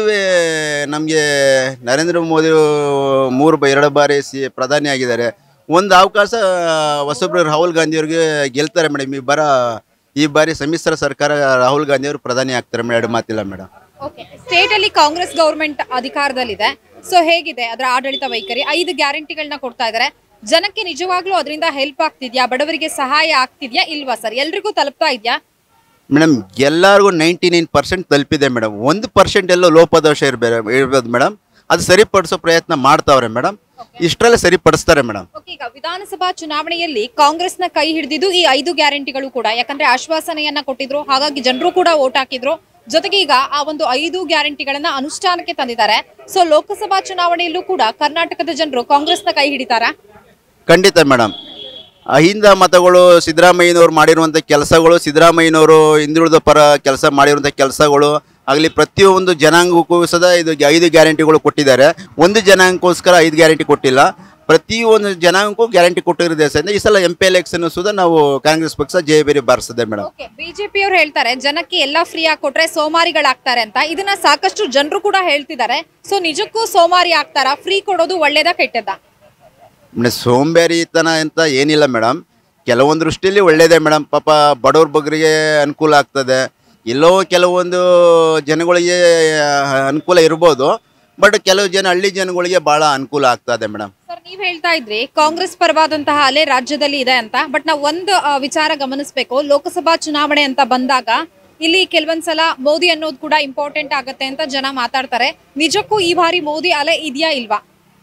ನಮಗೆ ನರೇಂದ್ರ ಮೋದಿ ಮೂರು ಬ ಎರಡು ಬಾರಿ ಸಿ ಪ್ರಧಾನಿ ಆಗಿದ್ದಾರೆ ಒಂದು ಅವಕಾಶ ಹೊಸಬ್ರು ರಾಹುಲ್ ಗಾಂಧಿ ಅವ್ರಿಗೆ ಗೆಲ್ತಾರೆ ಮೇಡಮ್ ಈ ಬರ ಈ ಬಾರಿ ಸಮ್ಮಿಶ್ರ ಸರ್ಕಾರ ರಾಹುಲ್ ಗಾಂಧಿ ಅವರು ಪ್ರಧಾನಿ ಆಗ್ತಾರೆ ಮೇಡಮ್ ಎರಡು ಮಾತಿಲ್ಲ ಮೇಡಮ್ ಓಕೆ ಸ್ಟೇಟ್ ಅಲ್ಲಿ ಕಾಂಗ್ರೆಸ್ ಗವರ್ಮೆಂಟ್ ಅಧಿಕಾರದಲ್ಲಿದೆ ಸೊ ಹೇಗಿದೆ ಅದರ ಆಡಳಿತ ವೈಖರಿ ಐದು ಗ್ಯಾರಂಟಿಗಳನ್ನ ಕೊಡ್ತಾ ಇದ್ದಾರೆ ಜನಕ್ಕೆ ನಿಜವಾಗ್ಲೂ ಅದರಿಂದ ಹೆಲ್ಪ್ ಆಗ್ತಿದ್ಯಾ ಬಡವರಿಗೆ ಸಹಾಯ ಆಗ್ತಿದ್ಯಾ ಇಲ್ವಾ ಸರ್ ಎಲ್ರಿಗೂ ತಲುಪ್ತಾ ಇದ್ಯಾ ಮೇಡಮ್ ಎಲ್ಲರಿಗೂ ನೈಂಟಿ ನೈನ್ ಪರ್ಸೆಂಟ್ ತಲುಪಿದೆ ಮೇಡಮ್ ಒಂದು ಪರ್ಸೆಂಟ್ ಎಲ್ಲೋ ಲೋಪದೋಷ ಇರಬೇಕು ಇರ್ಬೋದು ಮೇಡಮ್ ಅದು ಸರಿಪಡಿಸೋ ಪ್ರಯತ್ನ ಮಾಡ್ತಾವ್ರೆ ಮೇಡಮ್ ಇಷ್ಟರಲ್ಲೇ ಸರಿಪಡಿಸ್ತಾರೆ ಮೇಡಮ್ ಓಕೆ, ಈಗ ವಿಧಾನಸಭಾ ಚುನಾವಣೆಯಲ್ಲಿ ಕಾಂಗ್ರೆಸ್ನ ಕೈ ಹಿಡಿದಿದ್ದು ಈ ಐದು ಗ್ಯಾರಂಟಿಗಳು ಕೂಡ ಯಾಕಂದ್ರೆ ಆಶ್ವಾಸನೆಯನ್ನ ಕೊಟ್ಟಿದ್ರು ಹಾಗಾಗಿ ಜನರು ಕೂಡ ವೋಟ್ ಹಾಕಿದ್ರು ಜೊತೆಗೆ ಈಗ ಆ ಒಂದು ಐದು ಗ್ಯಾರಂಟಿಗಳನ್ನ ಅನುಷ್ಠಾನಕ್ಕೆ ತಂದಿದ್ದಾರೆ ಸೊ ಲೋಕಸಭಾ ಚುನಾವಣೆಯಲ್ಲೂ ಕೂಡ ಕರ್ನಾಟಕದ ಜನರು ಕಾಂಗ್ರೆಸ್ನ ಕೈ ಹಿಡಿತಾರಾ ಖಂಡಿತ ಮೇಡಮ್ ಅಹಿಂದ ಮತಗಳು ಸಿದ್ದರಾಮಯ್ಯನವ್ರು ಮಾಡಿರುವಂಥ ಕೆಲಸಗಳು ಸಿದ್ದರಾಮಯ್ಯನವರು ಹಿಂದುಳಿದ ಪರ ಕೆಲಸ ಮಾಡಿರುವಂಥ ಕೆಲಸಗಳು ಆಗಲಿ ಪ್ರತಿಯೊಂದು ಜನಾಂಗಕ್ಕೂ ಸದಾ ಇದು ಐದು ಗ್ಯಾರಂಟಿಗಳು ಕೊಟ್ಟಿದ್ದಾರೆ ಒಂದು ಜನಾಂಗಕ್ಕೋಸ್ಕರ ಐದು ಗ್ಯಾರಂಟಿ ಕೊಟ್ಟಿಲ್ಲ ಪ್ರತಿಯೊಂದು ಜನಾಂಗಕ್ಕೂ ಗ್ಯಾರಂಟಿ ಕೊಟ್ಟಿರೋ ಸಹ ಈ ಸಲ ಎಂ ಪಿ ಎಲೆಕ್ಷನ್ ಸುಧಾ ನಾವು ಕಾಂಗ್ರೆಸ್ ಪಕ್ಷ ಜಯಬೇರಿ ಬಾರಿಸಿದೆ ಮೇಡಮ್ ಓಕೆ ಬಿಜೆಪಿ ಅವರು ಹೇಳ್ತಾರೆ ಜನಕ್ಕೆ ಎಲ್ಲ ಫ್ರೀ ಆಗಿ ಕೊಟ್ರೆ ಸೋಮಾರಿಗಳಾಗ್ತಾರೆ ಅಂತ ಇದನ್ನ ಸಾಕಷ್ಟು ಜನರು ಕೂಡ ಹೇಳ್ತಿದ್ದಾರೆ ಸೊ ನಿಜಕ್ಕೂ ಸೋಮಾರಿ ಆಗ್ತಾರಾ ಫ್ರೀ ಕೊಡೋದು ಒಳ್ಳೇದಾ ಕೆಟ್ಟದ್ದಾ ಮೇಡಮ್ ಸೋಂಬೇರಿತನ ಅಂತ ಏನಿಲ್ಲ ಮೇಡಮ್ ಕೆಲವೊಂದು ದೃಷ್ಟಿಯಲ್ಲಿ ಒಳ್ಳೇದೇ ಮೇಡಮ್ ಪಾಪ ಬಡವ್ರ ಬಗ್ಗರಿಗೆ ಅನುಕೂಲ ಆಗ್ತದೆ ಎಲ್ಲೋ ಕೆಲವೊಂದು ಜನಗಳಿಗೆ ಅನುಕೂಲ ಇರ್ಬೋದು ಬಟ್ ಕೆಲವು ಜನ ಹಳ್ಳಿ ಜನಗಳಿಗೆ ಭಾಳ ಅನುಕೂಲ ಆಗ್ತದೆ ಮೇಡಮ್ ಸರ್ ನೀವ್ ಹೇಳ್ತಾ ಇದ್ರಿ ಕಾಂಗ್ರೆಸ್ ಪರವಾದಂತಹ ಅಲೆ ರಾಜ್ಯದಲ್ಲಿ ಇದೆ ಅಂತ ಬಟ್ ನಾವು ಒಂದು ಆ, ವಿಚಾರ ಗಮನಿಸಬೇಕು ಲೋಕಸಭಾ ಚುನಾವಣೆ ಅಂತ ಬಂದಾಗ ಇಲ್ಲಿ ಕೆಲವೊಂದ್ಸಲ ಮೋದಿ ಅನ್ನೋದು ಕೂಡ ಇಂಪಾರ್ಟೆಂಟ್ ಆಗತ್ತೆ ಅಂತ ಜನ ಮಾತಾಡ್ತಾರೆ ನಿಜಕ್ಕೂ ಈ ಬಾರಿ ಮೋದಿ ಅಲೆ ಇದೆಯಾ ಇಲ್ವಾ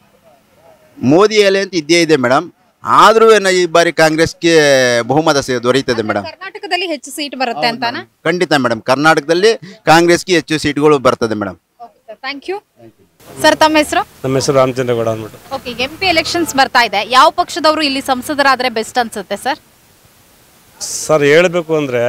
ಮೋದಿ ಎಲೆ ಅಂತ ಇದ್ದೇ ಇದೆ ಮೇಡಮ್ ಆದ್ರೂ ಏನು ಈ ಬಾರಿ ಕಾಂಗ್ರೆಸ್ಗೆ ಬಹುಮತ ಸಿ- ದೊರೆಯುತ್ತದೆ ಮೇಡಮ್ ಕರ್ನಾಟಕದಲ್ಲಿ ಹೆಚ್ಚು ಸೀಟ್ ಬರುತ್ತೆ ಅಂತಾನ ಖಂಡಿತ ಮೇಡಮ್ ಕರ್ನಾಟಕದಲ್ಲಿ ಕಾಂಗ್ರೆಸ್ಗೆ ಹೆಚ್ಚು ಸೀಟ್ಗಳು ಬರ್ತದೆ ಮೇಡಮ್ ಥ್ಯಾಂಕ್ ಯು ಸರ್ ತಮ್ಮ ಹೆಸರು ನಮ್ಮ ಹೆಸರು ರಾಮಚಂದ್ರಗೌಡ ಅಂದ್ಬಿಟ್ಟು ಓಕೆ ಎಂ ಪಿ ಎಲೆಕ್ಷನ್ಸ್ ಬರ್ತಾ ಇದೆ ಯಾವ ಪಕ್ಷದವರು ಇಲ್ಲಿ ಸಂಸದರಾದ್ರೆ ಬೆಸ್ಟ್ ಅನ್ಸುತ್ತೆ ಸರ್ ಸರ್ ಹೇಳಬೇಕು ಅಂದರೆ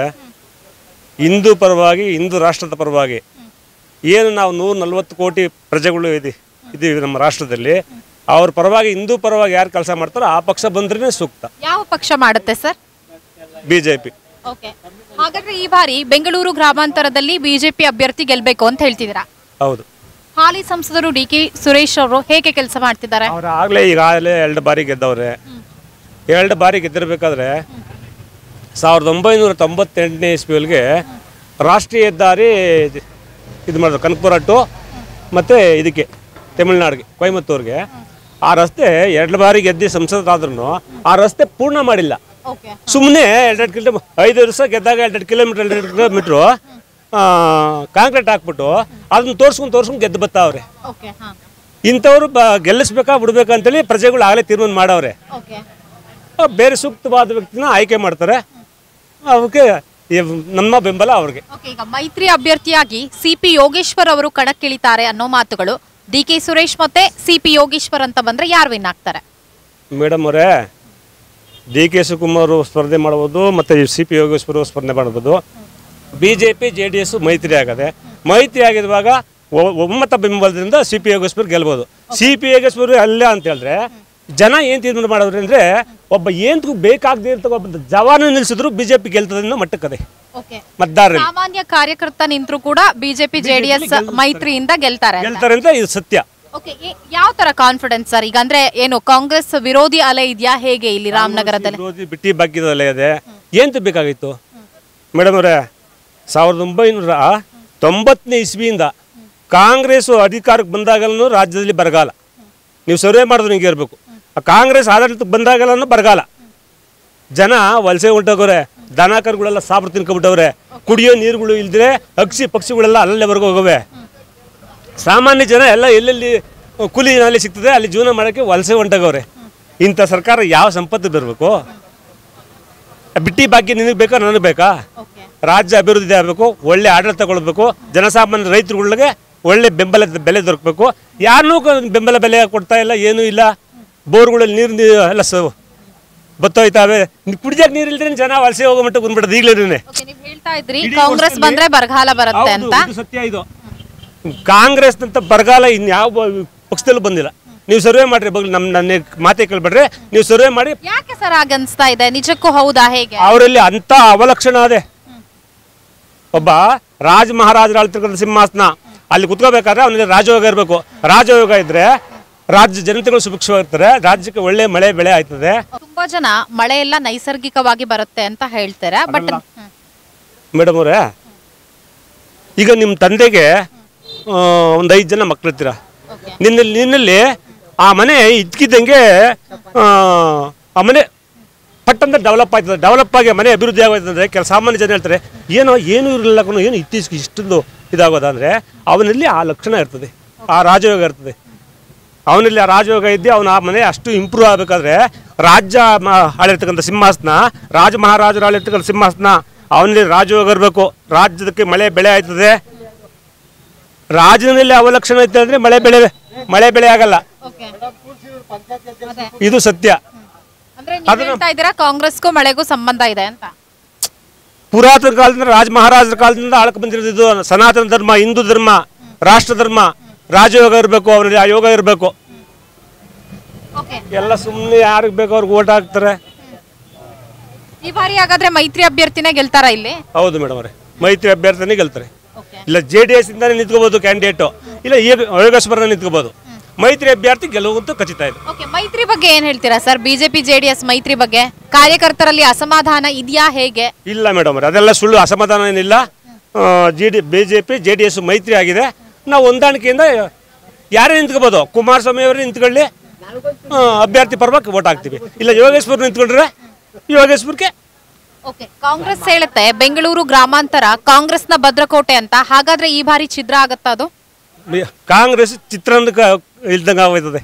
ಹಿಂದೂ ಪರವಾಗಿ ಹಿಂದೂ ರಾಷ್ಟ್ರದ ಪರವಾಗಿ ಏನು ನಾವು ನೂರ ನಲ್ವತ್ತು ಕೋಟಿ ಪ್ರಜೆಗಳು ಇದೆ ಇದೀವಿ ನಮ್ಮ ರಾಷ್ಟ್ರದಲ್ಲಿ ಅವ್ರ ಪರವಾಗಿ ಹಿಂದೂ ಪರವಾಗಿ ಯಾರು ಕೆಲಸ ಮಾಡ್ತಾರೋ ಆ ಪಕ್ಷ ಬಂದ್ರೇ ಸೂಕ್ತ ಯಾವ ಪಕ್ಷ ಮಾಡುತ್ತೆ sir B J P okay ಹಾಗಾದ್ರೆ ಈ ಬಾರಿ ಬೆಂಗಳೂರು ಗ್ರಾಮಾಂತರದಲ್ಲಿ ಬಿಜೆಪಿ ಅಭ್ಯರ್ಥಿ ಗೆಲ್ಬೇಕು ಅಂತ ಹೇಳ್ತಿದ್ದೀರಾ ಹೌದು ಹಾಲಿ ಸಂಸದರು ಡಿ ಕೆ ಸುರೇಶ್ ಅವರು ಹೇಗೆ ಕೆಲಸ ಮಾಡ್ತಿದ್ದಾರೆ ಅವ್ರು ಆಗಲೇ ಈಗಾಗಲೇ ಎರಡು ಬಾರಿ ಗೆದ್ದವ್ರೆ ಎರಡು ಬಾರಿ ಗೆದ್ದಿರ್ಬೇಕಾದ್ರೆ ಸಾವಿರದ ಒಂಬೈನೂರ ತೊಂಬತ್ತೆಂಟನೇ ಇಸ್ವಿಯಲ್ಗೆ ರಾಷ್ಟ್ರೀಯ ಹೆದ್ದಾರಿ ಇದು ಮಾಡಿದ್ರು ಕನಕಪುರ ಟು ಮತ್ತು ಇದಕ್ಕೆ ತಮಿಳ್ನಾಡಿಗೆ ಕೊಯಮತ್ತೂರಿಗೆ ಆ ರಸ್ತೆ ಎರಡು ಬಾರಿ ಗೆದ್ದು ಸಂಸದರಾದ್ರೂ ಆ ರಸ್ತೆ ಪೂರ್ಣ ಮಾಡಿಲ್ಲ ಓಕೆ ಸುಮ್ಮನೆ ಎರಡೆರಡು ಕಿಲೋ ಐದು ವರ್ಷ ಗೆದ್ದಾಗ ಎರಡೆರಡು ಕಿಲೋಮೀಟ್ರ್ ಎರಡೆರಡು ಕಿಲೋಮೀಟ್ರು ಕಾಂಕ್ರೀಟ್ ಹಾಕ್ಬಿಟ್ಟು ಅದನ್ನ ತೋರ್ಸ್ಕೊಂಡು ತೋರ್ಸ್ಕೊಂಡು ಗೆದ್ದು ಬತ್ತಾವ್ರೆ ಓಕೆ ಹಾ ಇಂಥವ್ರು ಬ ಗೆಲ್ಲಿಸ್ಬೇಕಾ ಬಿಡ್ಬೇಕಾ ಅಂತೇಳಿ ಪ್ರಜೆಗಳು ಆಗಲೇ ತೀರ್ಮಾನ ಮಾಡವ್ರೆ ಓಕೆ ಆ, ಬೇರೆ ಸೂಕ್ತವಾದ ವ್ಯಕ್ತಿನ ಆಯ್ಕೆ ಮಾಡ್ತಾರೆ ಅವಕ್ಕೆ ಇವ್- ನಮ್ಮ ಬೆಂಬಲ ಅವ್ರಿಗೆ ಓಕೆ ಈಗ ಮೈತ್ರಿ ಅಭ್ಯರ್ಥಿಯಾಗಿ ಸಿ ಪಿ ಯೋಗೇಶ್ವರ್ ಅವರು ಕಣಕ್ಕಿಳಿತಾರೆ ಅನ್ನೋ ಮಾತುಗಳು ಡಿ ಕೆ ಸುರೇಶ್ ಮತ್ತೆ ಸಿ ಪಿ ಯೋಗೇಶ್ವರ್ ಅಂತ ಬಂದ್ರೆ ಯಾರು ವಿನ್ ಆಗ್ತಾರೆ ಮೇಡಮ್ ಅವರೇ ಡಿ ಕೆ ಶಿವಕುಮಾರ್ ಸ್ಪರ್ಧೆ ಮಾಡ್ಬೋದು ಮತ್ತು ಸಿ ಪಿ ಯೋಗೇಶ್ವರ ಸ್ಪರ್ಧೆ ಮಾಡ್ಬೋದು B J P J D S ಮೈತ್ರಿ ಆಗದೆ ಮೈತ್ರಿ ಆಗಿರುವಾಗ ಒ- ಒಮ್ಮತ ಬೆಂಬಲದಿಂದ ಸಿ ಪಿ ಯೋಗೇಶ್ವರ್ ಗೆಲ್ಬೋದು ಸಿ ಪಿ ಯೋಗೇಶ್ವರ್ ಅಲ್ಲ ಅಂತ ಹೇಳಿದ್ರೆ ಜನ ಏನು ತೀರ್ಮಾನ ಮಾಡೋರು ಅಂದರೆ ಒಬ್ಬ ಏನು ಬೇಕಾಗದೇ ಇರ್ತಕ್ಕ ಒಬ್ಬ ಜವಾನ ನಿಲ್ಲಿಸಿದ್ರು ಬಿ ಜೆ ಪಿ ಗೆಲ್ತದೆ ಅನ್ನೋ ಮಟ್ಟಕ್ಕದೆ ಓಕೆ ಮತದಾರರಲ್ಲಿ ಸಾಮಾನ್ಯ ಕಾರ್ಯಕರ್ತ ನಿಂತರೂ ಕೂಡ ಬಿಜೆಪಿ ಜೆಡಿಎಸ್ ಮೈತ್ರಿಯಿಂದ ಗೆಲ್ತಾರೆ ಗೆಲ್ತಾರೆ ಅಂತ ಇದು ಸತ್ಯ ಓಕೆ ಯಾವ ತರ ಕಾನ್ಫಿಡೆನ್ಸ್ ಸರ್ ಈಗ ಅಂದ್ರೆ ಏನು ಕಾಂಗ್ರೆಸ್ ವಿರೋಧಿ ಅಲೆ ಇದೆಯಾ ಹೇಗೆ ಇಲ್ಲಿ ರಾಮನಗರದಲ್ಲಿ ವಿರೋಧಿ ಬಿಟ್ಟಿ ಬಾಕಿದಲ್ಲೇ ಇದೆ ಏನು ಬೇಕಾಗಿತ್ತು ಮೇಡಮ್ ಅವರೇ ಸಾವಿರದ ಒಂಬೈನೂರ ತೊಂಬತ್ತನೇ ಇಸ್ವಿಯಿಂದ ಕಾಂಗ್ರೆಸ್ ಅಧಿಕಾರಕ್ಕೆ ಬಂದಾಗಲೂ ರಾಜ್ಯದಲ್ಲಿ ಬರಗಾಲ ನೀವು ಸರ್ವೆ ಮಾಡಿದ್ರು ಹಿಂಗೆ ಇರಬೇಕು ಆ ಕಾಂಗ್ರೆಸ್ ಆಡಳಿತಕ್ಕೆ ಬಂದಾಗಲೂ ಬರಗಾಲ ಜನ ವಲಸೆ ಹೊಂಟೋಗವ್ರೆ ದನ ಕರುಗಳೆಲ್ಲ ಸಾಬ್ರು ತಿನ್ಕೊಬಿಟ್ಟವ್ರೆ ಕುಡಿಯೋ ನೀರುಗಳು ಇಲ್ದ್ರೆ ಅಕ್ಷಿ ಪಕ್ಷಿಗಳೆಲ್ಲ ಅಲ್ಲಲ್ಲಿವರೆಗೂ ಹೋಗವೆ ಸಾಮಾನ್ಯ ಜನ ಎಲ್ಲ ಎಲ್ಲೆಲ್ಲಿ ಕೂಲಿ ನಾಲಿ ಸಿಗ್ತದೆ ಅಲ್ಲಿ ಜೀವನ ಮಾಡೋಕ್ಕೆ ವಲಸೆ ಹೊಂಟೋಗವ್ರೆ ಇಂಥ ಸರ್ಕಾರ ಯಾವ ಸಂಪತ್ತು ಬರಬೇಕು ಬಿಟ್ಟಿ ಬಾಕಿ ನಿನಗೆ ಬೇಕಾ ನನಗೆ ಬೇಕಾ ರಾಜ್ಯ ಅಭಿವೃದ್ಧಿ ಆಗಬೇಕು ಒಳ್ಳೆ ಆಡಳಿತ ಕೊಡಬೇಕು ಜನಸಾಮಾನ್ಯ ರೈತರುಗಳಿಗೆ ಒಳ್ಳೆ ಬೆಂಬಲ ಬೆಲೆ ದೊರಕಬೇಕು ಯಾರನ್ನೂ ಕ- ಬೆಂಬಲ ಬೆಲೆ ಕೊಡ್ತಾ ಇಲ್ಲ ಏನೂ ಇಲ್ಲ ಬೋರ್ಗಳಲ್ಲಿ ನೀರು ನೀ- ಎಲ್ಲ ಸ ಬತ್ತೋಯ್ತಾವೆ ಕುಡಿಯೋಕೆ ನೀರು ಇಲ್ದ್ರೆ ಜನ ವಲಸೆ ಹೋಗೋ ಮಟ್ಟ ಬಂದ್ಬಿಡೋದು ಈಗಲೇ ಓಕೆ ನೀವು ಹೇಳ್ತಾ ಇದ್ರಿ ಕಾಂಗ್ರೆಸ್ ಬಂದ್ರೆ ಬರಗಾಲ ಬರುತ್ತೆ ಅಂತ ಸತ್ಯ ಇದು ಕಾಂಗ್ರೆಸ್ ಅಂತ ಬರಗಾಲ ಇನ್ಯಾವ ಪಕ್ಷದಲ್ಲೂ ಬಂದಿಲ್ಲ ನೀವು ಸರ್ವೆ ಮಾಡ್ರಿ ಬಗ್ಗೆ ನಮ್ಮ ನನ್ನ ಮಾತೆ ಕೇಳ್ಬೇಡ್ರಿ ನೀವು ಸರ್ವೆ ಮಾಡಿ ಯಾಕೆ ಸರ್ ಹಾಗನ್ಸ್ತಾ ಇದೆ ನಿಜಕ್ಕೂ ಹೌದಾ ಹೇಗೆ ಅವರಲ್ಲಿ ಅಂತ ಅವಲಕ್ಷಣ ಅದೇ ಒಬ್ಬ ರಾಜ ಮಹಾರಾಜರ ಆಳ್ತಿರ್ತಕ್ಕಂಥ ಸಿಂಹಾಸನ ಅಲ್ಲಿ ಕುತ್ಕೋಬೇಕಾದ್ರೆ ಅವನಿಗೆ ರಾಜಯೋಗ ಇರಬೇಕು ರಾಜಯೋಗ ಇದ್ರೆ ರಾಜ್ಯ ಜನತೆಗಳು ಸುಭಿಕ್ಷವಾಗಿರ್ತಾರೆ ರಾಜ್ಯಕ್ಕೆ ಒಳ್ಳೆ ಮಳೆ ಬೆಳೆ ಆಯ್ತದೆ ತುಂಬಾ ಜನ ಮಳೆ ಎಲ್ಲ ನೈಸರ್ಗಿಕವಾಗಿ ಬರುತ್ತೆ ಅಂತ ಹೇಳ್ತಾರೆ ಬಟ್ ಮೇಡಮ್ ಅವರೇ ಈಗ ನಿಮ್ಮ ತಂದೆಗೆ ಒಂದು ಐದು ಜನ ಮಕ್ಕಳಿರ್ತೀರ ನಿನ್ನಲ್ಲಿ ನಿನ್ನಲ್ಲಿ ಆ ಮನೆ ಇದ್ಕಿದ್ದಂಗೆ ಆ, ಆ ಮನೆ ಪಟ್ಟಂತ ಡೆವಲಪ್ ಆಯ್ತದೆ ಡೆವಲಪ್ ಆಗಿ ಮನೆ ಅಭಿವೃದ್ಧಿ ಆಗೋಯ್ತಂದ್ರೆ ಕೆಲ ಸಾಮಾನ್ಯ ಜನ ಹೇಳ್ತಾರೆ ಏನೋ ಏನೂ ಇರಲಿಲ್ಲ ಕಣೋ ಏನು ಇತ್ತೀಚೆಗೆ ಇಷ್ಟೊಂದು ಇದಾಗೋದ ಅಂದರೆ ಅವನಲ್ಲಿ ಆ ಲಕ್ಷಣ ಇರ್ತದೆ ಆ ರಾಜಯೋಗ ಇರ್ತದೆ ಅವನಲ್ಲಿ ಆ ರಾಜಯೋಗ ಇದ್ದು ಅವನ ಆ ಮನೆ ಅಷ್ಟು ಇಂಪ್ರೂವ್ ಆಗಬೇಕಾದ್ರೆ ರಾಜ್ಯ ಮ- ಆಳಿರ್ತಕ್ಕಂಥ ಸಿಂಹಾಸನ ರಾಜ ಮಹಾರಾಜರು ಆಳಿರ್ತಕ್ಕಂಥ ಸಿಂಹಾಸನ ಅವನಲ್ಲಿ ರಾಜಯೋಗ ಇರಬೇಕು ರಾಜ್ಯದಕ್ಕೆ ಮಳೆ ಬೆಳೆ ಆಯ್ತದೆ ರಾಜ್ಯದಲ್ಲಿ ಅವಲಕ್ಷಣ ಐತೆ ಅಂದ್ರೆ ಮಳೆ ಬೆಳೆ ಮಳೆ ಬೆಳೆ ಆಗಲ್ಲ ಓಕೆ ಇದು ಸತ್ಯ ಅಂದ್ರೆ ನೀವ್ ಹೇಳ್ತಾ ಇದ್ದೀರಾ ಕಾಂಗ್ರೆಸ್ಗೂ ಮಳೆಗೂ ಸಂಬಂಧ ಇದೆ ಅಂತ ಪುರಾತನ ಕಾಲದಿಂದ ರಾಜ ಮಹಾರಾಜರ ಕಾಲದಿಂದ ಆಳಕ್ಕೆ ಬಂದಿರೋದು ಇದು ಸನಾತನ ಧರ್ಮ ಹಿಂದೂ ಧರ್ಮ ರಾಷ್ಟ್ರ ಧರ್ಮ ರಾಜಯೋಗ ಇರಬೇಕು ಅವರಲ್ಲಿ ಆ ಯೋಗ ಇರಬೇಕು ಓಕೆ ಎಲ್ಲ ಸುಮ್ಮನೆ ಯಾರಿಗೆ ಬೇಕೋ ಅವ್ರಿಗೆ ಓಟ್ ಹಾಕ್ತಾರೆ ಈ ಬಾರಿ ಹಾಗಾದ್ರೆ ಮೈತ್ರಿ ಅಭ್ಯರ್ಥಿನೇ ಗೆಲ್ತಾರ ಇಲ್ಲಿ ಹೌದು ಮೇಡಮ್ ಅವರೇ ಮೈತ್ರಿ ಅಭ್ಯರ್ಥಿನೇ ಗೆಲ್ತಾರೆ ಓಕೆ ಇಲ್ಲ ಜೆ ಡಿ ಎಸ್ ಇಂದಾನೆ ನಿಂತ್ಕೋಬಹುದು ಕ್ಯಾಂಡಿಡೇಟು ಇಲ್ಲ ಈಗ ಯೋಗೇಶ್ವರನ ನಿಂತ್ಕೋಬಹುದು ಮೈತ್ರಿ ಅಭ್ಯರ್ಥಿ ಗೆಲುವಂತೂ ಖಚಿತ ಇದೆ ಓಕೆ ಮೈತ್ರಿ ಬಗ್ಗೆ ಏನ್ ಹೇಳ್ತೀರಾ ಸರ್ ಬಿಜೆಪಿ ಜೆಡಿಎಸ್ ಮೈತ್ರಿ ಬಗ್ಗೆ ಕಾರ್ಯಕರ್ತರಲ್ಲಿ ಅಸಮಾಧಾನ ಇದೆಯಾ ಹೇಗೆ ಇಲ್ಲ ಮೇಡಮ್ ಅವರೇ ಅದೆಲ್ಲ ಸುಳ್ಳು ಅಸಮಾಧಾನ ಏನಿಲ್ಲ G D B J P J D S ಮೈತ್ರಿ ಆಗಿದೆ ನಾವು ಹೊಂದಾಣಿಕೆಯಿಂದ ಯಾರೇ ನಿಂತ್ಕೋಬೋದು ಕುಮಾರಸ್ವಾಮಿ ಅವರೇ ನಿಂತ್ಕೊಳ್ಳಿ ಆ, ಅಭ್ಯರ್ಥಿ ಪರವಾಗಿ ಓಟ್ ಹಾಕ್ತೀವಿ ಇಲ್ಲ ಯೋಗೇಶ್ವರ್ ನಿಂತ್ಕೊಂಡ್ರೆ ಯೋಗೇಶ್ವರ್ಗೆ ಓಕೆ ಕಾಂಗ್ರೆಸ್ ಹೇಳುತ್ತೆ ಬೆಂಗಳೂರು ಗ್ರಾಮಾಂತರ ಕಾಂಗ್ರೆಸ್ನ ಭದ್ರಕೋಟೆ ಅಂತ ಹಾಗಾದ್ರೆ ಈ ಬಾರಿ ಛಿದ್ರ ಆಗತ್ತಾ ಅದು ಬಿ- ಕಾಂಗ್ರೆಸ್ ಚಿತ್ರಾನ್ನ ಇಲ್ದಂಗೆ ಆಗೋಯ್ತದೆ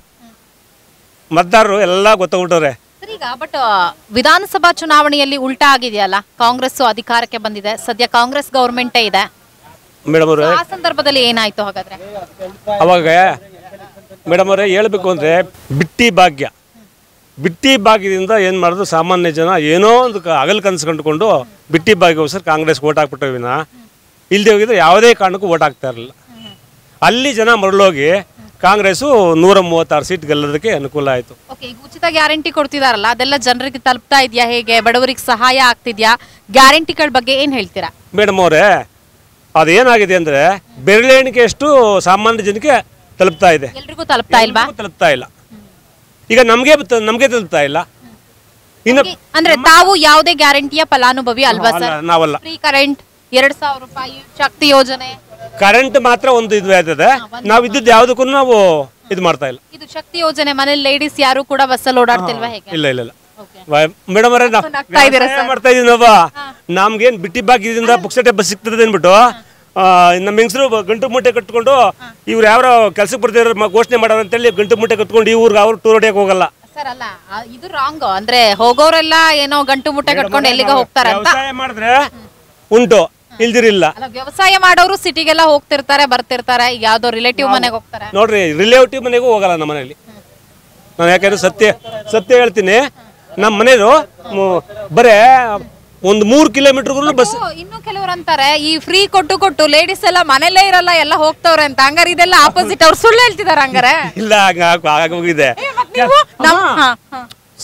ಮತದಾರರು ಎಲ್ಲ ಗೊತ್ತಾಗ್ಬಿಟ್ಟವ್ರೆ ಸರ್ ಈಗ ಬಟ್ ವಿಧಾನಸಭಾ ಚುನಾವಣೆಯಲ್ಲಿ ಉಲ್ಟಾ ಆಗಿದೆಯಲ್ಲ ಕಾಂಗ್ರೆಸ್ ಅಧಿಕಾರಕ್ಕೆ ಬಂದಿದೆ ಸದ್ಯ ಕಾಂಗ್ರೆಸ್ ಗೌರ್ಮೆಂಟೇ ಇದೆ ಮೇಡಮ್ ಅವರೇ ಆ ಸಂದರ್ಭದಲ್ಲಿ ಏನಾಯ್ತು ಹಾಗಾದ್ರೆ ಅವಾಗ ಮೇಡಮ್ ಅವರೇ ಹೇಳ್ಬೇಕು ಅಂದರೆ ಬಿಟ್ಟಿ ಭಾಗ್ಯ ಬಿಟ್ಟಿ ಭಾಗ್ಯದಿಂದ ಏನು ಮಾಡೋದು ಸಾಮಾನ್ಯ ಜನ ಏನೋ ಒಂದು ಕ- ಹಗಲು ಕನಸು ಕಂಡುಕೊಂಡು ಬಿಟ್ಟಿ ಭಾಗ್ಯಗೋಸ್ಕರ ಕಾಂಗ್ರೆಸ್ ಓಟ್ ಹಾಕ್ಬಿಟ್ಟೆ ವಿನ ಇಲ್ಲದೆ ಹೋಗಿದ್ರೆ ಯಾವುದೇ ಕಾರಣಕ್ಕೂ ಓಟ್ ಹಾಕ್ತಾ ಇರಲಿಲ್ಲ ಅಲ್ಲಿ ಜನ ಮರಳೋಗಿ ಕಾಂಗ್ರೆಸ್ಸು ನೂರ ಮೂವತ್ತಾರು ಸೀಟ್ ಗೆಲ್ಲೋದಕ್ಕೆ ಅನುಕೂಲ ಆಯಿತು ಓಕೆ ಈಗ ಉಚಿತ ಗ್ಯಾರಂಟಿ ಕೊಡ್ತಿದಾರಲ್ಲ ಅದೆಲ್ಲ ಜನರಿಗೆ ತಲುಪ್ತಾ ಇದೆಯಾ ಹೇಗೆ ಬಡವರಿಗೆ ಸಹಾಯ ಆಗ್ತಿದ್ಯಾ ಗ್ಯಾರಂಟಿಗಳ ಬಗ್ಗೆ ಏನ್ ಹೇಳ್ತೀರಾ ಮೇಡಮ್ ಅವರೇ ಅದೇನಾಗಿದೆ ಅಂದರೆ ಬೆರಳೆಣಿಕೆಯಷ್ಟು ಸಾಮಾನ್ಯ ಜನಕ್ಕೆ ತಲುಪ್ತಾ ಇದೆ ಎಲ್ರಿಗೂ ತಲುಪ್ತಾ ಇಲ್ವಾ ಎಲ್ರಿಗೂ ತಲುಪ್ತಾ ಇಲ್ಲ ಈಗ ನಮಗೆ ನಮಗೆ ತಲುಪ್ತಾ ಇಲ್ಲ ಇನ್ನು ಅಂದ್ರೆ ತಾವು ಯಾವುದೇ ಗ್ಯಾರಂಟಿಯ ಫಲಾನುಭವಿ ಅಲ್ವಾ ಅಲ್ಲ, ಸರ್ ನಾವಲ್ಲ ಫ್ರೀ ಕರೆಂಟ್ ಎರಡ್ ಸಾವಿರ ರೂಪಾಯಿ ಶಕ್ತಿ ಯೋಜನೆ ಕರೆಂಟ್ ಮಾತ್ರ ಒಂದು ಇದು ಆಯ್ತದೆ ನಾವು ಇದ್ದದ್ದು ಯಾವುದಕ್ಕೂ ನಾವು ಇದು ಮಾಡ್ತಾ ಇಲ್ಲ ಇದು ಶಕ್ತಿ ಯೋಜನೆ ಮನೇಲಿ ಲೇಡೀಸ್ ಯಾರು ಕೂಡ ಬಸ್ಸಲ್ಲಿ ಓಡಾಡ್ತಿಲ್ವಾ ಹೇಗೆ ಇಲ್ಲ ಇಲ್ಲ ಇಲ್ಲ Okay. ಮೇಡಮ್ ಅವರೇ ನಾವು ನಗ್ತಾ ಇದ್ದೀರಾ ವ್ಯವಸಾಯ ಮಾಡ್ತಾ ಇದೀವಿ ನಾವು ನಮ್ಗೇನ್ ಬಿಟ್ಟಿ ಬಾಗಿದಿಂದ ಪುಕ್ಸಟೆ ಬಸ್ ಸಿಗ್ತದೆ ಅಂದ್ಬಿಟ್ಟು ಆ, ನಮ್ಮ ಹೆಂಗಸರು ಗಂಟು ಮೂಟೆ ಕಟ್ಕೊಂಡು ಇವ್ರು ಯಾರೋ ಕೆಲ್ಸಕ್ಕೆ ಬರ್ತಿರೋ ಘೋಷಣೆ ಮಾಡೋರು ಅಂತೇಳಿ ಗಂಟು ಮೂಟೆ ಕಟ್ಕೊಂಡು ಈ ಊರಿಗೆ ಅವ್ರು ಟೂರ್ ಹೊಡಿಯಕ್ಕೆ ಹೋಗಲ್ಲ ಸರ್ ಅಲ್ಲ ಆ, ಇದು ರಾಂಗ್ ಅಂದ್ರೆ ಹೋಗೋರೆಲ್ಲ ಏನೋ ಗಂಟು ಮುಟ್ಟೆ ಕಟ್ಕೊಂಡು ಎಲ್ಲಿಗೆ ಹೋಗ್ತಾರೆ ಅಂತ ವ್ಯವಸಾಯ ಮಾಡಿದ್ರೆ ಉಂಟು ಇಲ್ದಿರಿಲ್ಲ ಅಲ್ಲ ವ್ಯವಸಾಯ ಮಾಡೋರು ಸಿಟಿಗೆಲ್ಲ ಹೋಗ್ತಿರ್ತಾರೆ ಬರ್ತಿರ್ತಾರೆ ಈಗ ಯಾವ್ದೋ ರಿಲೇಟಿವ್ ಮನೆಗೆ ಹೋಗ್ತಾರೆ ನೋಡ್ರಿ ರಿಲೇಟಿವ್ ಮನೆಗೂ ಹೋಗಲ್ಲ ನಮ್ಮ ಮನೇಲಿ ನಾನು ಯಾಕಂದ್ರೆ ಸತ್ಯ ಸತ್ಯ ಹೇಳ್ತೀನಿ ನಮ್ಮ ಮನೇದು ಮ್, ಬರೇ ಒಂದು ಮೂರು ಕಿಲೋಮೀಟರ್ಗೂ ಬಸ್ ಓ, ಇನ್ನು ಕೆಲವರು ಅಂತಾರೆ ಈ ಫ್ರೀ ಕೊಟ್ಟು ಕೊಟ್ಟು ಲೇಡೀಸ್ ಎಲ್ಲ ಮನೇಲೇ ಇರಲ್ಲ ಎಲ್ಲ ಹೋಗ್ತವ್ರೆ ಅಂತ ಹಂಗಾರೆ ಇದೆಲ್ಲ ಆಪೋಸಿಟ್ ಅವ್ರು ಸುಳ್ಳು ಹೇಳ್ತಿದಾರ ಹಂಗಾರೆ ಇಲ್ಲ ಹಂಗ ಆಗೋಗಿದೆ ಏ, ಮತ್ತ್ ನೀವು ನಮ್- ಹಾ, ಹಾ.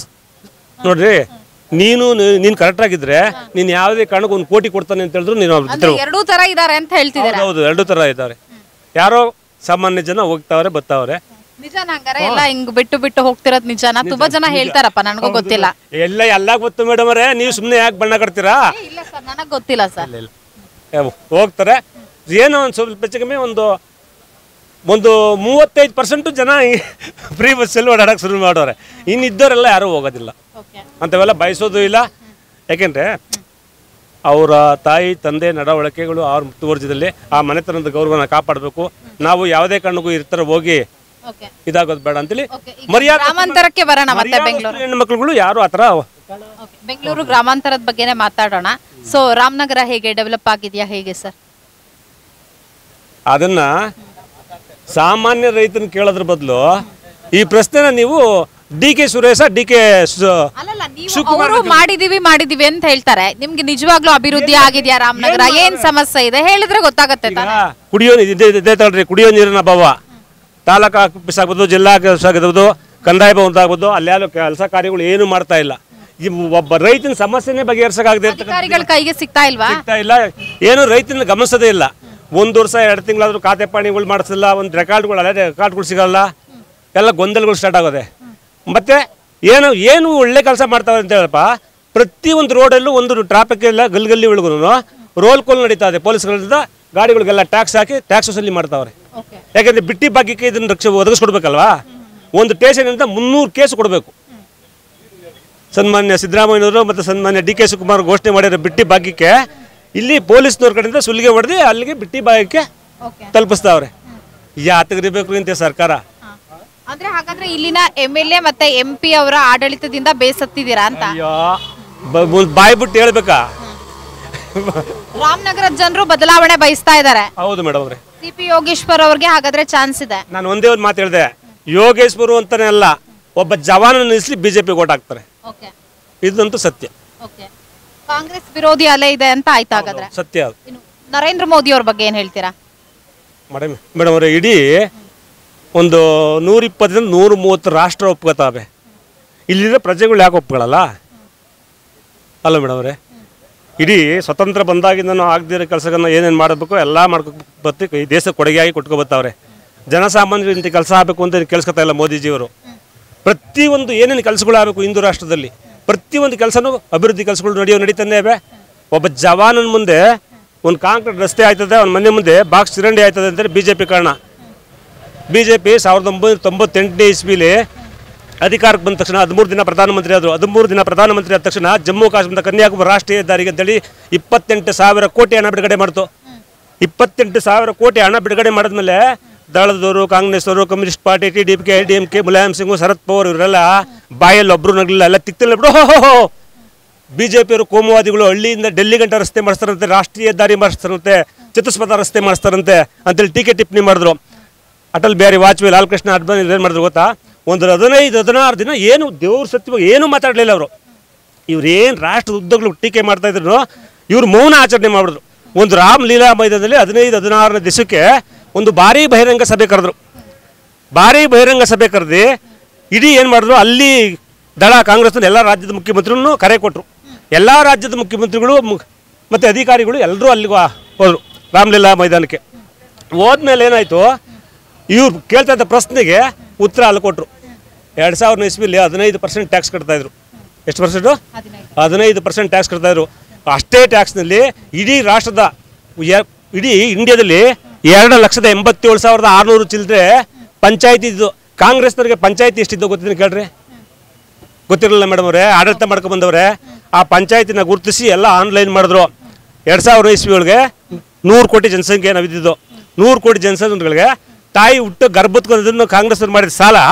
ನೋಡ್ರಿ ನೀನು ನೀನು ಕರೆಕ್ಟ್ ಆಗಿದ್ರೆ ನೀನು ಯಾವುದೇ ಕಾರಣಕ್ಕೂ ಒಂದು ಕೋಟಿ ಕೊಡ್ತಾನೆ ಅಂತ ಹೇಳಿದ್ರು ನೀನು ಅವ್ರ ಜೊತೆ ಅಂದ್ರೆ ಎರಡೂ ತರ ಇದಾರೆ ಅಂತ ಹೇಳ್ತಿದಾರೆ ಹೌದು, ಹೌದು ಎರಡು ತರ ಇದ್ದಾರೆ ಯಾರೋ ಸಾಮಾನ್ಯ ಜನ ಹೋಗ್ತಾವ್ರೆ ಬರ್ತಾವ್ರೆ ನಿಜಾನ ಹಂಗಾರೆ ಎಲ್ಲ ಹಿಂಗ್ ಬಿಟ್ಟು ಬಿಟ್ಟು ಹೋಗ್ತಿರೋದ್ ನಿಜಾನ ತುಂಬಾ ಜನ ಹೇಳ್ತಾರಪ್ಪ ನನಗೂ ಗೊತ್ತಿಲ್ಲ ಎಲ್ಲ ಎಲ್ಲ ಗೊತ್ತು ಮೇಡಮ್ ಅವರೇ ನೀವು ಸುಮ್ಮನೆ ಯಾಕೆ ಬಣ್ಣ ಕಟ್ತೀರಾ ಏ, ಇಲ್ಲ ಸರ್ ನನಗ್ ಗೊತ್ತಿಲ್ಲ ಸರ್ ಇಲ್ಲ, ಇಲ್ಲ. ಏ, ಹೋಗ್ತಾರೆ ಏನೋ ಒಂದು ಸ್ವಲ್ಪ ಹೆಚ್ಚು ಕಮ್ಮಿ ಒಂದು ಒಂದು ಮೂವತ್ತೈದು ಪರ್ಸೆಂಟು ಜನ ಫ್ರೀ ಬಸ್ಸಲ್ಲಿ ಓಡಾಡಕ್ಕೆ ಶುರು ಮಾಡೋರೆ ಇನ್ನು ಇದ್ದವರೆಲ್ಲ ಯಾರೂ ಹೋಗೋದಿಲ್ಲ ಓಕೆ ಅಂಥವೆಲ್ಲ ಬಯಸೋದು ಇಲ್ಲ ಯಾಕೆಂದರೆ ಅವರ ತಾಯಿ ತಂದೆ ನಡವಳಿಕೆಗಳು ಅವ್ರ ಮುತುವರ್ಜದಲ್ಲಿ ಆ ಮನೆತನದ ಗೌರವನ ಕಾಪಾಡಬೇಕು ನಾವು ಯಾವುದೇ ಕಾರಣಕ್ಕೂ ಇರ್ತಾರೆ ಹೋಗಿ ಓಕೆ ಇದಾಗೋದು ಬೇಡ ಅಂತೇಳಿ ಓಕೆ ಮರ್ಯಾದೆ ಗ್ರಾಮಾಂತರಕ್ಕೆ ಬರೋಣ ಮತ್ತೆ ಬೆಂಗಳೂರು ಹೆಣ್ಮಕ್ಳುಗಳು ಯಾರು ಆ ಥರ ಓಕೆ ಬೆಂಗಳೂರು ಗ್ರಾಮಾಂತರದ ಬಗ್ಗೆನೇ ಮಾತಾಡೋಣ ಸೊ ರಾಮನಗರ ಹೇಗೆ ಡೆವಲಪ್ ಆಗಿದೆಯಾ ಹೇಗೆ ಸರ್ ಅದನ್ನ ಸಾಮಾನ್ಯ ರೈತನ ಕೇಳೋದ್ರ ಬದಲು ಈ ಪ್ರಶ್ನೆನ ನೀವು D K Suresh D K ಅಲ್ಲಲ್ಲ ನೀವು ಅವರು ಮಾಡಿದೀವಿ ಮಾಡಿದೀವಿ ಅಂತ ಹೇಳ್ತಾರೆ ನಿಮ್ಗೆ ನಿಜವಾಗ್ಲೂ ಅಭಿವೃದ್ಧಿ ಆಗಿದ್ಯಾ ರಾಮನಗರ ಏನ್ ಸಮಸ್ಯೆ ಇದೆ ಹೇಳಿದ್ರೆ ಗೊತ್ತಾಗತ್ತೆ ತಾನೆ ಕುಡಿಯೋ ನೀರು ಇದೆ ಇದೆ ತಗೊಳ್ರಿ ಕುಡಿಯೋ ನೀರಿನ ಅಭಾವ ತಾಲೂಕು ಆಫೀಸ್ ಆಗ್ಬೋದು ಜಿಲ್ಲಾ ಆಫೀಸ್ ಆಗ್ಬೋದು ಕಂದಾಯ ಭವನ ಆಗ್ಬೋದು ಅಲ್ಲಿ ಯಾರು ಕೆಲಸ ಕಾರ್ಯಗಳು ಏನು ಮಾಡ್ತಾ ಇಲ್ಲ ಈ ಒಬ್ಬ ರೈತನ ಸಮಸ್ಯೆನೇ ಬಗೆಹರಿಸಕ್ಕಾಗದೆ ಇರ್ತಕ್ಕಂಥ ಅಧಿಕಾರಿಗಳ ಕೈಗೆ ಸಿಗ್ತಾ ಇಲ್ವಾ ಸಿಗ್ತಾ ಇಲ್ಲ ಏನು ರೈತನ ಗಮನಿಸೋದೇ ಇಲ್ಲ ಒಂದು ವರ್ಷ ಎರಡು ತಿಂಗಳಾದ್ರೂ ಖಾತೆ ಪಾಣಿಗಳು ಮಾಡಿಸಿಲ್ಲ ಒಂದು ರೆಕಾರ್ಡ್ಗಳು ಅಲ್ಲೇ ರೆಕಾರ್ಡ್ಗಳು ಸಿಗಲ್ಲ ಎಲ್ಲ ಗೊಂದಲಗಳು ಸ್ಟಾರ್ಟ್ ಆಗೋದೆ ಮತ್ತೆ ಏನು ಏನು ಒಳ್ಳೆ ಕೆಲಸ ಮಾಡ್ತಾವೆ ಅಂತ ಹೇಳಪ್ಪ ಪ್ರತಿಯೊಂದು ರೋಡಲ್ಲೂ ಒಂದು ಟ್ರಾಫಿಕ್ ಎಲ್ಲ ಗಲ್ಗಲ್ಲಿ ಒಳಗೂ ರೋಲ್ ಕೋಲ್ ನಡೀತಾ ಇದೆ ಪೊಲೀಸ್ಗಳಿಂದ ಗಾಡಿಗಳಿಗೆಲ್ಲ ಟ್ಯಾಕ್ಸ್ ಹಾಕಿ ಟ್ಯಾಕ್ಸ್ ವಸೂಲಿ ಮಾಡ್ತಾವ್ರೆ ಓಕೆ ಯಾಕಂದ್ರೆ ಬಿಟ್ಟಿ ಭಾಗ್ಯಕ್ಕೆ ಇದನ್ನ ರಕ್ಷ ಒದಗಿಸ್ಕೊಡ್ಬೇಕಲ್ವಾ ಒಂದು ಸ್ಟೇಷನಿಂದ ಮುನ್ನೂರು ಕೇಸ್ ಕೊಡಬೇಕು ಸನ್ಮಾನ್ಯ ಸಿದ್ದರಾಮಯ್ಯನವರು ಮತ್ತು ಸನ್ಮಾನ್ಯ ಡಿ ಕೆ ಶಿವಕುಮಾರ್ ಘೋಷಣೆ ಮಾಡಿರೋ ಬಿಟ್ಟಿ ಭಾಗ್ಯಕ್ಕೆ ಇಲ್ಲಿ ಪೊಲೀಸ್ನವ್ರ ಕಡೆಯಿಂದ ಸುಲಿಗೆ ಹೊಡೆದು ಅಲ್ಲಿಗೆ ಬಿಟ್ಟಿ ಭಾಗ್ಯಕ್ಕೆ ಓಕೆ ತಲುಪಿಸ್ತಾವ್ರೆ ಯಾತಗಿರ್ಬೇಕು ಇಂಥ ಸರ್ಕಾರ ಅಂದ್ರೆ ಹಾಗಾದ್ರೆ ಇಲ್ಲಿನ ಎಂ ಎಲ್ ಎ ಮತ್ತೆ ಎಂ ಪಿ ಅವರ ಆಡಳಿತದಿಂದ ಬೇಸತ್ತಿದ್ದೀರಾ ಅಂತ ಅಯ್ಯೋ ಬ- ಮುಂದ್ ಬಾಯ್ ಬಿಟ್ಟು ಹೇಳ್ಬೇಕಾ ರಾಮನಗರದ ಜನರು ಬದಲಾವಣೆ ಬಯಸ್ತಾ ಇದ್ದಾರೆ ಹೌದು ಮೇಡಮ್ ಅವ್ರೆ ಸಿ ಪಿ ಯೋಗೇಶ್ವರ್ ಅವ್ರಿಗೆ ಹಾಗಾದ್ರೆ ಚಾನ್ಸ್ ಇದೆ ನಾನು ಒಂದೇ ಒಂದು ಮಾತು ಹೇಳಿದೆ ಯೋಗೇಶ್ವರು ಅಂತಾನೆ ಅಲ್ಲ ಒಬ್ಬ ಜವಾನ ನಿಲ್ಲಿಸಿ ಬಿಜೆಪಿ ಓಟ್ ಹಾಕ್ತಾರೆ ಓಕೆ ಇದಂತೂ ಸತ್ಯ ಓಕೆ ಕಾಂಗ್ರೆಸ್ ವಿರೋಧಿ ಅಲೆ ಇದೆ ಅಂತ ಆಯ್ತು ಹಾಗಾದ್ರೆ ಸತ್ಯ ಅದು ಇನ್ನು ನರೇಂದ್ರ ಮೋದಿ ಅವ್ರ ಬಗ್ಗೆ ಏನ್ ಹೇಳ್ತೀರಾ ಮೇಡಮ್ ಮೇಡಮ್ ಅವರೇ ಇಡೀ ಒಂದು ನೂರಿಪ್ಪತ್ತರಿಂದ ನೂರ ಮೂವತ್ತು ರಾಷ್ಟ್ರ ಒಪ್ಕೋತಾವೆ ಇಲ್ಲಿರೋ ಪ್ರಜೆಗಳು ಯಾಕೆ ಒಪ್ಕೊಳ್ಳಲ್ಲ ಅಲ್ಲ ಮೇಡಮ್ ಅವರೇ ಇಡೀ ಸ್ವತಂತ್ರ ಬಂದಾಗಿಂದ ನಾವು ಆಗದಿರೋ ಕೆಲಸಗಳನ್ನ ಏನೇನು ಮಾಡಬೇಕು ಎಲ್ಲ ಮಾಡ್ಕೊ ಬತ್ತಿ ಈ ದೇಶಕ್ಕೆ ಕೊಡುಗೆಯಾಗಿ ಕೊಟ್ಕೊ ಬರ್ತಾವ್ರೆ ಜನಸಾಮಾನ್ಯರು ಇಂಥ ಕೆಲಸ ಆಗಬೇಕು ಅಂತ ಕೇಳಿಸ್ಕೊತಾ ಇಲ್ಲ ಮೋದಿಜಿಯವರು ಪ್ರತಿಯೊಂದು ಏನೇನು ಕೆಲಸಗಳು ಆಗಬೇಕು ಹಿಂದೂ ರಾಷ್ಟ್ರದಲ್ಲಿ ಪ್ರತಿಯೊಂದು ಕೆಲಸನೂ ಅಭಿವೃದ್ಧಿ ಕೆಲಸಗಳು ನಡೆಯೋ ನಡೀತಾನೆ ಇವೆ ಒಬ್ಬ ಜವಾನನ ಮುಂದೆ ಒಂದು ಕಾಂಕ್ರೀಟ್ ರಸ್ತೆ ಆಯ್ತದೆ ಅವ್ನ ಮನೆ ಮುಂದೆ ಬಾಕ್ಸ್ ಚಿರಂಡಿ ಆಯ್ತದೆ ಅಂತೇಳಿ ಬಿ ಜೆ ಪಿ ಕಾರಣ ಬಿ ಜೆ ಪಿ ಸಾವಿರದ ಒಂಬೈನೂರ ತೊಂಬತ್ತೆಂಟನೇ ಇಸ್ವಿಲಿ ಅಧಿಕಾರಕ್ಕೆ ಬಂದ ತಕ್ಷಣ ಹದಿಮೂರು ದಿನ ಪ್ರಧಾನಮಂತ್ರಿ ಆದರು ಹದಿಮೂರು ದಿನ ಪ್ರಧಾನಮಂತ್ರಿ ಆದ ತಕ್ಷಣ ಜಮ್ಮು ಕಾಶ್ಮೀರದ ಕನ್ಯಾಕುಮಾರಿ ರಾಷ್ಟ್ರೀಯ ಹೆದ್ದಾರಿಗೆ ಅಂತೇಳಿ ಇಪ್ಪತ್ತೆಂಟು ಸಾವಿರ ಕೋಟಿ ಹಣ ಬಿಡುಗಡೆ ಮಾಡ್ತು ಇಪ್ಪತ್ತೆಂಟು ಸಾವಿರ ಕೋಟಿ ಹಣ ಬಿಡುಗಡೆ ಮಾಡಿದ್ಮೇಲೆ ದಳದವರು ಕಾಂಗ್ರೆಸ್ನವರು communist party T D P K D M K Mulayam Singh Sharad Pawar ಇವರೆಲ್ಲ ಬಾಯಲ್ಲಿ ಒಬ್ರು ನಗಲಿಲ್ಲ ಎಲ್ಲ ತಿಕ್ತಿಲ್ಲ ಬಿಡು ಹೋ ಹೋ ಹೋ ಬಿಜೆಪಿಯವರು ಕೋಮುವಾದಿಗಳು ಹಳ್ಳಿಯಿಂದ ಡೆಲ್ಲಿ ಗಂಟ ರಸ್ತೆ ಮಾಡಿಸ್ತಾರಂತೆ ರಾಷ್ಟ್ರೀಯ ಹೆದ್ದಾರಿ ಮಾಡಿಸ್ತಾರಂತೆ ಚತುಷ್ಪಥ ರಸ್ತೆ ಮಾಡಿಸ್ತಾರಂತೆ ಅಂತೇಳಿ ಟೀಕೆ ಟಿಪ್ಪಣಿ ಮಾಡಿದ್ರು ಅಟಲ್ ಬಿಹಾರಿ ವಾಜಪೇಯಿ ಲಾಲ್ ಕೃಷ್ಣ ಅಡ್ವಾಣಿ ಏನು ಮಾಡಿದ್ರು ಗೊತ್ತಾ ಒಂದು ಹದಿನೈದು ಹದಿನಾರು ದಿನ ಏನು ದೇವ್ರ ಸತ್ಯವಾಗಿ ಏನೂ ಮಾತಾಡಲಿಲ್ಲ ಅವರು ಇವ್ರು ಏನು ರಾಷ್ಟ್ರದ ಉದ್ದಗಳು ಟೀಕೆ ಮಾಡ್ತಾ ಇದ್ರು ಇವ್ರು ಮೌನ ಆಚರಣೆ ಮಾಡಿದ್ರು ಒಂದು ರಾಮ್ ಲೀಲಾ ಮೈದಾನದಲ್ಲಿ ಹದಿನೈದು ಹದಿನಾರನೇ ದಿವಸಕ್ಕೆ ಒಂದು ಭಾರೀ ಬಹಿರಂಗ ಸಭೆ ಕರೆದ್ರು ಭಾರೀ ಬಹಿರಂಗ ಸಭೆ ಕರೆದು ಇಡೀ ಏನು ಮಾಡಿದ್ರು ಅಲ್ಲಿ ದಳ ಕಾಂಗ್ರೆಸ್ನ ಎಲ್ಲ ರಾಜ್ಯದ ಮುಖ್ಯಮಂತ್ರಿಗಳನ್ನು ಕರೆ ಕೊಟ್ಟರು ಎಲ್ಲ ರಾಜ್ಯದ ಮುಖ್ಯಮಂತ್ರಿಗಳು ಮು- ಮತ್ತು ಅಧಿಕಾರಿಗಳು ಎಲ್ಲರೂ ಅಲ್ಲಿಗೆ ವಾ- ಹೋದ್ರು ರಾಮಲೀಲಾ ಮೈದಾನಕ್ಕೆ ಹೋದ್ಮೇಲೆ ಏನಾಯಿತು ಇವ್ರು ಕೇಳ್ತಾ ಇದ್ದ ಪ್ರಶ್ನೆಗೆ ಉತ್ತರ ಅಲ್ಲಿ ಕೊಟ್ಟರು ಎರಡು ಸಾವಿರದ ಇಸ್ವಿಲಿ ಹದಿನೈದು ಪರ್ಸೆಂಟ್ ಟ್ಯಾಕ್ಸ್ ಕಟ್ತಾಯಿದ್ರು ಎಷ್ಟು ಪರ್ಸೆಂಟು ಹದಿನೈದು ಪರ್ಸೆಂಟ್ ಟ್ಯಾಕ್ಸ್ ಕಟ್ತಾಯಿದ್ರು ಅಷ್ಟೇ ಟ್ಯಾಕ್ಸ್ನಲ್ಲಿ ಇಡೀ ರಾಷ್ಟ್ರದ ಎ- ಇಡೀ ಇಂಡಿಯಾದಲ್ಲಿ ಎರಡು ಲಕ್ಷದ ಎಂಬತ್ತೇಳು ಸಾವಿರದ ಆರುನೂರು ಚಿಲ್ಲರೆ ಪಂಚಾಯತಿ ಇದ್ದು ಕಾಂಗ್ರೆಸ್ನವ್ರಿಗೆ ಪಂಚಾಯತಿ ಎಷ್ಟಿದ್ದು ಗೊತ್ತಿದ್ದೀನಿ ಕೇಳ್ರಿ ಗೊತ್ತಿರಲಿಲ್ಲ ಮೇಡಮ್ ಅವರೇ ಆಡಳಿತ ಮಾಡ್ಕೊಂಡು ಬಂದವ್ರೆ ಆ ಪಂಚಾಯತಿನ ಗುರುತಿಸಿ ಎಲ್ಲ ಆನ್ಲೈನ್ ಮಾಡಿದ್ರು ಎರಡು ಸಾವಿರ ಇಸ್ವಿ ಒಳಗೆ ನೂರು ಕೋಟಿ ಜನಸಂಖ್ಯೆ ನಾವು ಇದ್ದಿದ್ದು ನೂರು ಕೋಟಿ ಜನಸಂಖ್ಯೆಗಳಿಗೆ ತಾಯಿ ಹುಟ್ಟು ಗರ್ಭತ್ಕೊಂಡದನ್ನು ಕಾಂಗ್ರೆಸ್ ಅವ್ರು ಮಾಡಿದ ಸಾಲ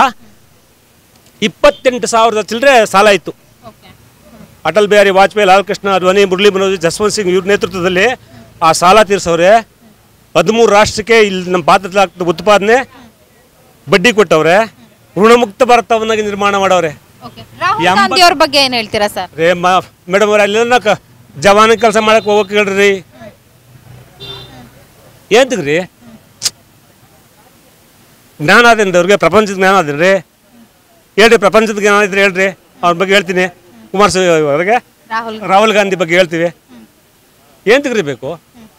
ಇಪ್ಪತ್ತೆಂಟು ಸಾವಿರದ ಚಿಲ್ಲರೆ ಸಾಲ ಇತ್ತು ಅಟಲ್ ಬಿಹಾರಿ ವಾಜಪೇಯಿ ಲಾಲ್ ಕೃಷ್ಣ ಅಡ್ವಾಣಿ ಮುರಳಿ ಮನೋಜ್ ಜಸ್ವಂತ್ ಸಿಂಗ್ ಇವ್ರ ನೇತೃತ್ವದಲ್ಲಿ ಆ ಸಾಲ ತೀರ್ಸವ್ರೆ ಹದಿಮೂರು ರಾಷ್ಟ್ರಕ್ಕೆ ಇಲ್ಲಿ ನಮ್ಮ ಭಾರತದ ಉತ್ಪಾದನೆ ಬಡ್ಡಿ ಕೊಟ್ಟವ್ರೆ ಋಣಮುಕ್ತ ಭಾರತವನ್ನಾಗಿ ನಿರ್ಮಾಣ ಮಾಡವ್ರೆ ರಾಹುಲ್ ಎಂಬತ್- ಗಾಂಧಿ ಅವ್ರ ಬಗ್ಗೆ ಏನ್ ಹೇಳ್ತೀರಾ ಸರ್ ರೇ ಮಾ ಮೇಡಮ್ ಅವ್ರೆ ಅಲ್ಲೆಲ್ಲ ಕ ಜವಾನ ಕೆಲಸ ಮಾಡಕ್ಕೆ ಹೋಗಕ್ಕೆ ಹೇಳ್ರಿ ಏಂತಕ್ರಿ ಜ್ಞಾನ ಅದೇನ್ರಿ ಅವ್ರಿಗೆ ಪ್ರಪಂಚದ ಜ್ಞಾನ ಅದೇನ್ರಿ ಹೇಳ್ರಿ ಪ್ರಪಂಚದ ಜ್ಞಾನ ಇದ್ರೆ ಹೇಳ್ರಿ ಅವ್ರ ಬಗ್ಗೆ ಹೇಳ್ತೀನಿ ಕುಮಾರಸ್ವಾಮಿ ಅವ್ರಿಗೆ ರಾಹುಲ್ ರಾಹುಲ್ ಗಾಂಧಿ ಬಗ್ಗೆ ಹೇಳ್ತೀವಿ ಏಂತಕ್ರಿ ಬೇಕು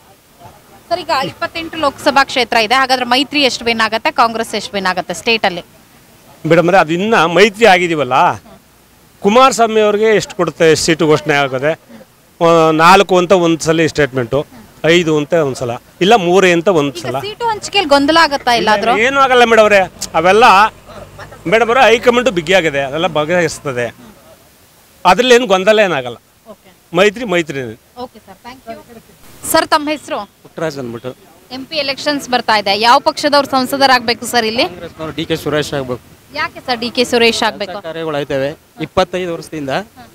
ಸರ್ ಈಗ ಇಪ್ಪತ್ತೆಂಟು ಲೋಕಸಭಾ ಕ್ಷೇತ್ರ ಇದೆ ಹಾಗಾದ್ರೆ ಮೈತ್ರಿ ಎಷ್ಟು ವಿನ್ ಆಗತ್ತೆ ಕಾಂಗ್ರೆಸ್ ಎಷ್ಟು ವಿನ್ ಆಗತ್ತೆ ಸ್ಟೇಟ್ ಅಲ್ಲಿ ಮೇಡಮ್ ಅಂದ್ರೆ ಅದು ಇನ್ನ ಮೈತ್ರಿ ಆಗಿದೀವಲ್ಲ ಕುಮಾರಸ್ವಾಮಿ ಅವ್ರಿಗೆ ಎಷ್ಟು ಕೊಡುತ್ತೆ ಎಷ್ಟು ಸೀಟು ಘೋಷಣೆ ಆಗುತ್ತೆ ಆ, ನಾಲ್ಕು ಅಂತ ಒಂದು ಸಲ ಸ್ಟೇಟ್ಮೆಂಟು ಐದು ಅಂತ ಒಂದು ಸಲ ಇಲ್ಲ ಮೂರೇ ಅಂತ ಒಂದು ಈಗ ಸಲ ಸೀಟು ಹಂಚಿಕೆಯಲ್ಲಿ ಗೊಂದಲ ಆಗತ್ತಾ ಇಲ್ಲಾದ್ರೂ ಏನು ಆಗಲ್ಲ ಮೇಡಮ್ ಅವರೇ ಅವೆಲ್ಲ ಮೇಡಮ್ ಅವರೇ ಹೈಕಮಾಂಡು ಬಿಗಿಯಾಗಿದೆ ಅದೆಲ್ಲ ಬಗೆಹರಿಸ್ತದೆ ಅದ್ರಲ್ಲಿ ಏನು ಗೊಂದಲ ಏನಾಗಲ್ಲ ಮೈತ್ರಿ ಮೈತ್ರಿ okay sir thank you sir ತಮ್ಮ ಹೆಸರು ಪುಟ್ಟರಾಜ್ ಅಂದ್ಬಿಟ್ಟು ಎಂ ಪಿ ಎಲೆಕ್ಷನ್ಸ್ ಬರ್ತಾ ಇದೆ ಯಾವ ಪಕ್ಷದವ್ರು ಸಂಸದರಾಗಬೇಕು ಸರ್ ಇಲ್ಲಿ ಕಾಂಗ್ರೆಸ್ನವ್ರು ಡಿ ಕೆ ಸುರೇಶ್ ಆಗಬೇಕು ಯಾಕೆ ಸರ್ ಡಿ ಕೆ ಸುರೇಶ್ ಆಗಬೇಕು ಕಾರ್ಯಗಳು ಆಯ್ತವೆ ಇಪ್ಪತ್ತೈದು ವರ್ಷದಿಂದ